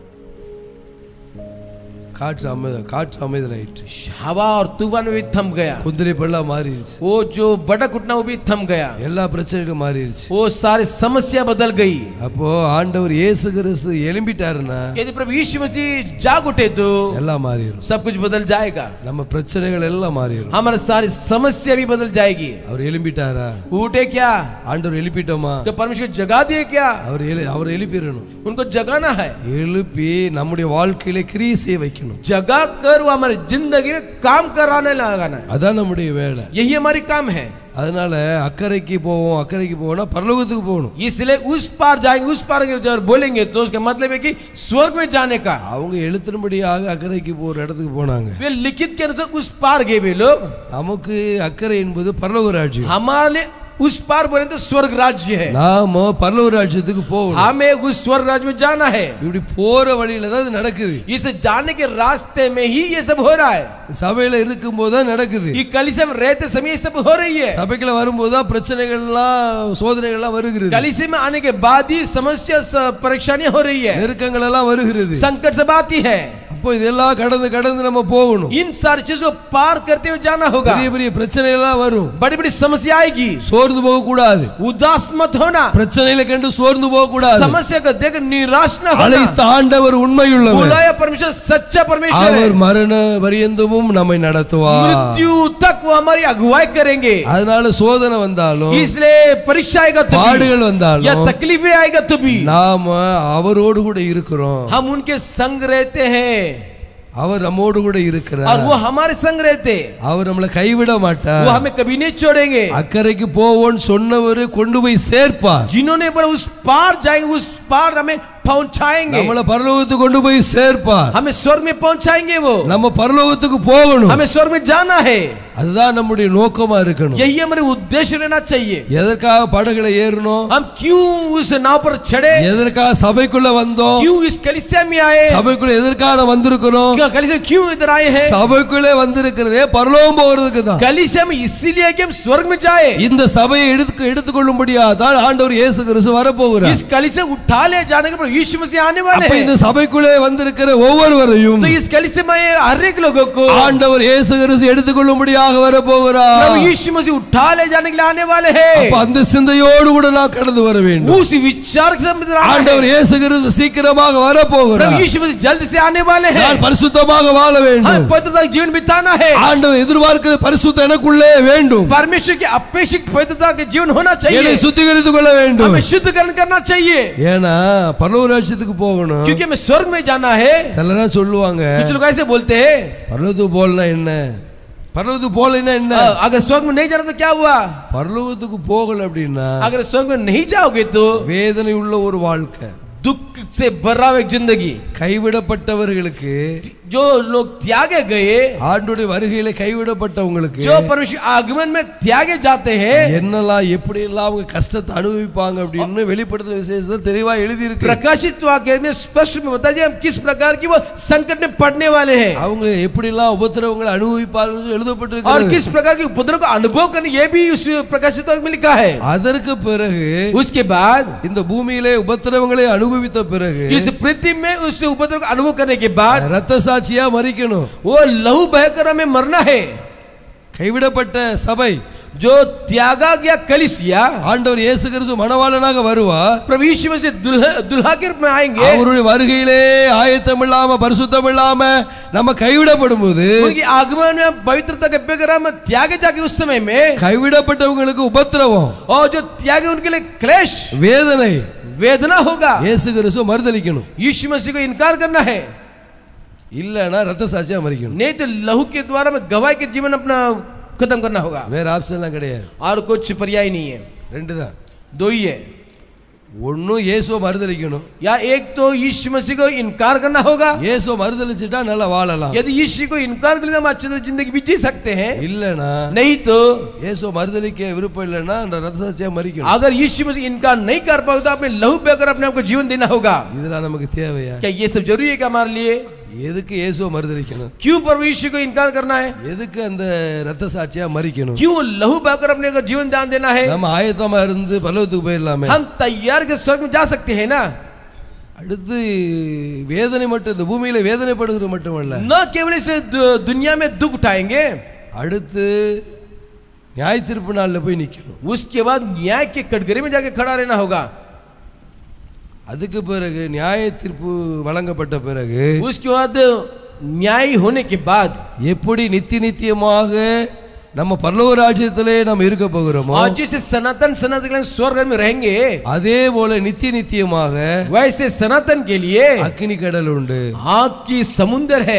காற்று அமை காற்று அமைதல் ஆயிடுச்சு हवा और तूफान में भी थम गया குதிரை பள்ளம் மாறிடுச்சு वो जो बटक उठना वो भी थम गया எல்லா பிரச்சனைகளும் மாறிடுச்சு वो सारी समस्या बदल गई அப்போ ஆண்டவர் இயேசு கிறிஸ்து எழும்பிட்டாருன்னா यदि प्रभु यीशु मसीह जाग उठे तो எல்லாம் மாறிடும் सब कुछ बदल जाएगा நம்ம பிரச்சனைகள் எல்லாம் மாறிடும் हमारी सारी समस्या भी बदल जाएगी அவர் எழும்பிட்டாரா उठे क्या ஆண்டவர் எழுப்பிட்டோமா तो परमेश्वर जगा दिए क्या அவர் எழு அவர் எழுப்பிடணும் उनको जगाना है எழுப்பி நம்முடைய வாழ்க்கையில கிரியை செய்ய வைக்கணும் जगा कर वो हमारी जिंदगी में काम कराने लगाना है அதான் நம்முடைய வேலை यही हमारी काम है அதனால அக்கறைக்கு போவோம் அக்கறைக்கு போவோம்னா பரலோகத்துக்கு போகணும் इसलिए उस पार जाएंगे उस पार जब बोलेंगे तो उसका मतलब है कि स्वर्ग में जाने का அவங்க எழுத்தின்படியாக அக்கறைக்கு போற இடத்துக்கு போனாங்க वे लिखित के अनुसार उस पार गए वे लोग நமக்கு அக்கறை என்பது பரலோக ராஜ்யம் हमारे लिए उस पार बोले तो स्वर्ग राज्य है நாம பரலோக ராஜ்யத்துக்கு போகணும் हमें उस स्वर्ग राज्य में जाना है இப்படி போற வழியில தான் இது நடக்குது इस जाने के रास्ते में ही ये सब हो रहा है சபையில இருக்கும்போது தான் நடக்குது ये कलिसे में रहते समय ये सब हो रही है சபைக்குள்ள வரும்போது தான் பிரச்சனைகள்லாம் சோதனைகள்லாம் வருகிறது कलिसे में आने के बाद ही समस्या स- परेशानियां हो रही है நெருக்கங்கள் எல்லாம் வருகிறது संकट सब आती है அப்போ இதெல்லாம் கடந்து கடந்து நம்ம போகணும் इन सारी चीजों को पार करते हुए जाना होगा பெரிய பெரிய பிரச்சனை எல்லாம் வரும் बड़ी बड़ी समस्या आएगी சோர்ந்து போக கூடாது उदास मत होना பிரச்சனைகளை கண்டு சோர்ந்து போக கூடாது समस्या को देख निराश न होना அழைத்த ஆண்டவர் உண்மையுள்ளவர் बुलाया परमेश्वर सच्चा परमेश्वर है அவர் மரண பரியந்தமும் நம்மை நடத்துவார் मृत्यु तक वो हमारी अगुवाई करेंगे அதனால சோதனை வந்தாலும் इसलिए परीक्षा आएगा तो भी பாடுகள் या வந்தாலும் तकलीफें आएगा तो भी நாம அவரோடு கூட இருக்கிறோம் हम उनके संग रहते हैं அவர் நம்மோடு கூட और இருக்கிறார் वो हमारे संग रहते அவர் நம்மளை கைவிட वो மாட்டார் हमें कभी नहीं छोड़ेंगे அக்கறைக்கு போவோன்னு சொன்னவர் கொண்டு போய் சேர்ப்பார் जिन्होंने बोला उस पार जाएंगे उस पार हमें पहुंचाएंगे நம்மள பரலோகத்துக்கு கொண்டு போய் சேர்ப்பார் हमें स्वर्ग में पहुंचाएंगे वो நம்ம பரலோகத்துக்கு போகணும் हमें स्वर्ग में जाना है அதுதான் நம்முடைய நோக்கமா இருக்கணும் यही हमारे उद्देश्य रहना चाहिए எதற்காக படகுல ஏறணும் हम क्यों उस नाव पर चढ़े எதற்காக சபைக்குள்ள வந்தோம் क्यों इस कलिसिया में आए சபைக்குள்ள எதற்காக வந்திருக்கிறோம் क्या कलिसिया क्यों इधर आए हैं சபைக்குள்ளே வந்திருக்கிறதே பரலோகம் போகிறதுக்கு தான் कलिसिया में इसीलिए कि हम स्वर्ग में जाए இந்த சபையை எடுத்து எடுத்துக்கொள்ளும்படியா தான் ஆண்டவர் இயேசு கிறிஸ்து வரப்போகிறார் इस कलिसिया उठा ले जाने के बाद यीशु मसीह आने वाले அப்ப இந்த हैं சபைக்குள்ளே வந்திருக்கிற ஒவ்வொருவரையும் तो इस कलिसिया में आए हर एक लोगों को ஆண்டவர் இயேசு கிறிஸ்து எடுத்துக்கொள்ளும்படியாக प्रभु வரப்போகிறார் यीशु मसीह उठा ले जाने के लिए आने वाले हैं அப்ப அந்த சிந்தையோடு கூட நான் கடந்து வர வேண்டும் उस विचार के साथ इधर आना ஆண்டவர் है। இயேசு கிறிஸ்து சீக்கிரமாக प्रभु வரப்போகிறார் यीशु मसीह जल्द से आने वाले हैं நான் பரிசுத்தமாக வாழ வேண்டும் हमें पवित्रता का जीवन बिताना है ஆண்டவர் எதிர்பார்க்கிற பரிசுத்தம் எனக்குள்ளே வேண்டும் परमेश्वर की अपेक्षित पवित्रता के जीवन होना चाहिए என்னை சுத்திகரித்துக் கொள்ள வேண்டும் हमें शुद्धकरण करना चाहिए ஏன்னா பரலோக ராஜ்யத்துக்கு போகணும் क्योंकि हमें स्वर्ग में जाना है சிலரா சொல்லுவாங்க कुछ लोग ऐसे बोलते हैं பரலோகத்துக்கு போகலனா என்ன பரலோகத்துக்கு போகலைன்னா என்ன "अ, अगर स्वर्ग में नहीं जाना तो क्या हुआ பரலோகத்துக்கு போகல அப்படின்னா अगर स्वर्ग में नहीं जाओगे तो வேதனை உள்ள ஒரு வாழ்க்கை दुख से भरा हुआ एक जिंदगी கைவிடப்பட்டவர்களுக்கு जो लोग त्यागे गए ஆண்டுடைய வருகையில கைவிடப்பட்டவங்களுக்கு जो परमेश्वर आगमन में त्यागे जाते हैं என்னெல்லாம் எப்படி எல்லாம் அவங்க கஷ்டத்தை அனுபவிப்பாங்க அப்படின்னு வெளிப்படுத்தின விசேஷத்தை தெளிவா எழுதி இருக்கு प्रकाशित वाक्य में स्पष्ट में बता दिया हम किस प्रकार की वो संकट में पड़ने वाले हैं அவங்க எப்படி எல்லாம் உபத்திரவங்களை அனுபவிப்பார்கள் और எழுதப்பட்டிருக்கு किस प्रकार के उपद्रव को अनुभव करने ये भी उस प्रकाशित वाक्य में लिखा है அதற்கு பிறகு उसके बाद இந்த பூமியிலே உபத்திரவங்களை அனுபவித்த பிறகு इस पृथ्वी में उस उपद्रव का अनुभव करने के बाद ரத்த சாட்சியா மறிக்கணும் वो लहू बहकर हमें मरना है கைவிடப்பட்ட சபை जो त्यागा गया कलिसिया ஆண்டவர் இயேசு கிறிஸ்து மணவாளனாக வருவார் प्रभु यीशु में से दुल्हा दुल्हा के रूप में आएंगे அவருடைய வருகையிலே ஆயத்தம் இல்லாம பரிசுத்தம் இல்லாம நம்ம கைவிடப்படும் போது उनकी आगमन में हम पवित्रता के बगैर हम त्यागे जाके उस समय में கைவிடப்பட்டவங்களுக்கு உபத்திரவம் और जो त्यागे उनके लिए क्लेश வேதனை वेदना होगा இயேசு கிறிஸ்து மறுதளிக்கணும் यीशु मसीह को इनकार करना है இல்லைன்னா ரத்த சாட்சியா மறிக்கணும் नहीं तो लहू के द्वारा में गवाही के जीवन अपना खत्म करना होगा வேற ஆப்ஷன்லாம் கிடையாது और कुछ पर्याय नहीं है ரெண்டு தான் दो ही है ஒன்னும் இயேசுவை மறுதளிக்கணும் या एक तो यीशु मसीह को इनकार करना होगा இயேசுவை மறுதளிச்சுட்டா நல்லா வாழலாம் यदि यीशु को इनकार करके हम अच्छे से जिंदगी भी जी सकते हैं இல்லைன்னா नहीं तो இயேசுவை மறுதளிக்க விருப்பம் இல்லைன்னா அந்த ரத்த சாட்சியா மறிக்கணும் अगर यीशु मसीह इनकार नहीं कर पाओ तो अपने लहू बेकर अपने आप को जीवन देना होगा இதெல்லாம் நமக்கு தேவையா क्या ये सब जरूरी है क्या हमारे लिए எதுக்கு இயேசுவை மறுதளிக்கணும் क्यों प्रभु यीशु को इनकार करना है எதுக்கு அந்த ரத்த சாட்சியா மறிக்கணும் क्यों लहू बहकर अपने को जीवन दान देना है நம்ம ஆயத்தமா இருந்து பல்லவத்துக்கு போயிடலாமே हम तैयार के स्वर्ग में जा सकते हैं ना அடுத்து வேதனை மட்டும் இந்த பூமியில வேதனைப்படுகிறது மட்டுமல்ல न केवल इस दु- दुनिया में दुख उठाएंगे அடுத்து நியாய தீர்ப்பு நாள்ல போய் நிக்கணும் उसके बाद न्याय के कटघरे में जाके खड़ा रहना होगा அதுக்கு பிறகு நியாய தீர்ப்பு வழங்கப்பட்ட பிறகு उसके बाद न्याय होने के बाद எப்படி நித்திய நித்தியமாக நம்ம பரலோக ராஜ்யத்திலே நம்ம இருக்க போகிறோமோ और जैसे सनातन सनातन के लिए स्वर्ग में रहेंगे அதே போல நித்திய நித்தியமாக वैसे सनातन के लिए அக்னி கடல் உண்டு आग की समुंदर है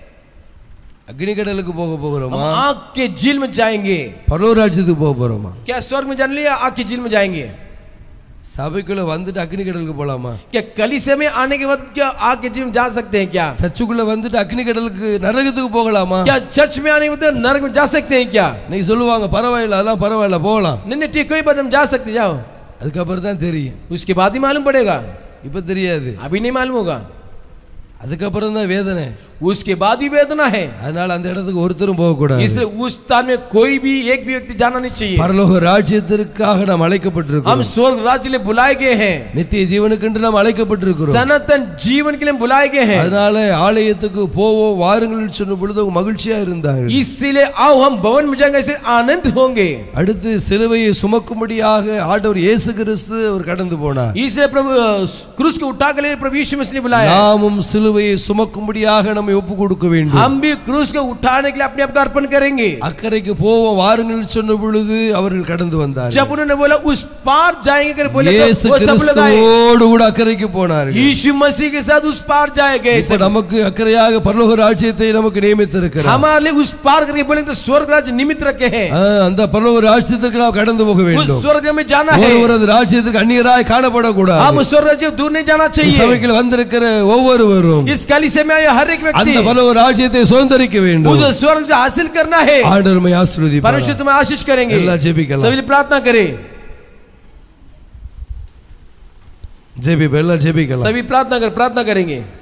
அக்னி கடலுக்கு போக हम போகிறோமா आग के झील में जाएंगे பரலோக ராஜ்யத்துக்கு போக போறோமா क्या स्वर्ग में जाने लिया आग की झील में जाएंगे சபைக்குள்ள வந்துட்டு அக்னி கடலுக்கு போலாமா क्या कलिसे में आने के बाद क्या आग के झील में जा सकते हैं क्या சர்ச்சுக்குள்ள வந்துட்டு அக்னி கடலுக்கு நரகத்துக்கு போகலாமா क्या चर्च में आने के बाद नरक में जा सकते हैं क्या நீ சொல்லுவாங்க பரவாயில்ல அதெல்லாம் பரவாயில்ல போகலாம் नहीं नहीं ठीक कोई बात हम जा सकते जाओ அதுக்கப்புறம் தான் தெரியும் उसके बाद ही मालूम पड़ेगा இப்ப தெரியாது अभी नहीं मालूम होगा அதுக்கப்புறம் தான் வேதனை उसके बाद ही वेदना है அதனால அந்த இடத்துக்கு ஒருத்தரும் போகக்கூடாது इसलिए उस स्थान में कोई भी एक भी व्यक्ति जाना नहीं चाहिए பரலோக ராஜ்யத்திற்காக நாம் हम அழைக்கப்பட்டிருக்கிறோம் स्वर्ग राज्य के लिए बुलाए गए हैं நித்திய ஜீவனுக்கென்று நாம் அழைக்கப்பட்டிருக்கிறோம் सनातन जीवन के लिए बुलाए गए हैं அதனால ஆலயத்துக்கு போவோம் வாருங்கள் சொன்ன பொழுது அவங்க மகிழ்ச்சியா இருந்தாங்க इसीलिए आओ हम भवन में जाएंगे ऐसे आनंद होंगे அடுத்து சிலுவையை சுமக்கும்படியாக ஆண்டவர் இயேசு கிறிஸ்து அவர் கடந்து போனார் इसलिए प्रभु अ, क्रूस को उठा के लिए प्रभु यीशु मसीह ने बुलाया நாமும் சிலுவையை சுமக்கும்படியாக நம்மை ஒப்பு கொடுக்க வேண்டும் हम भी क्रूस को उठाने के लिए अपने आप को अर्पण करेंगे அக்கறைக்கு போவோம் வாருங்கள் சொன்ன பொழுது அவர்கள் கடந்து வந்தார் जब उन्होंने बोला उस पार जाएंगे कर बोले இயேசு तो वो सब लोग आए கிறிஸ்துவோடு கூட அக்கறைக்கு போனார்கள் यीशु मसीह के साथ उस पार जाएंगे இப்ப நமக்கு அக்கறையாக பரலோக ராஜ்யத்தை நமக்கு நியமித்திருக்கிறார் हमारे लिए उस पार करके बोलेंगे तो स्वर्ग राज्य निमित्त रखे हैं ஆ, அந்த பரலோக ராஜ்யத்திற்கு நாம் கடந்து போக उस வேண்டும் स्वर्ग में जाना है ஒருவரது ராஜ்யத்திற்கு அந்நியராய் காணப்படக்கூடாது हम उस स्वर्ग राज्य दूर नहीं जाना चाहिए சபையில் வந்திருக்கிற ஒவ்வொருவரும் इस कलिसे में आए हर एक व्यक्ति அந்த பரலோக ராஜ்யத்தை சுதந்திரிக்க வேண்டும் उस स्वर्ग जो हासिल करना है ஆண்டவருமை ஆசீர்வதிப்பார் परमेश्वर तुम्हें आशीष करेंगे எல்லாம் ஜெபிக்கலாம் सभी प्रार्थना करें ஜெபிப்போம் எல்லாம் ஜெபிக்கலாம் सभी प्रार्थना कर प्रार्थना करेंगे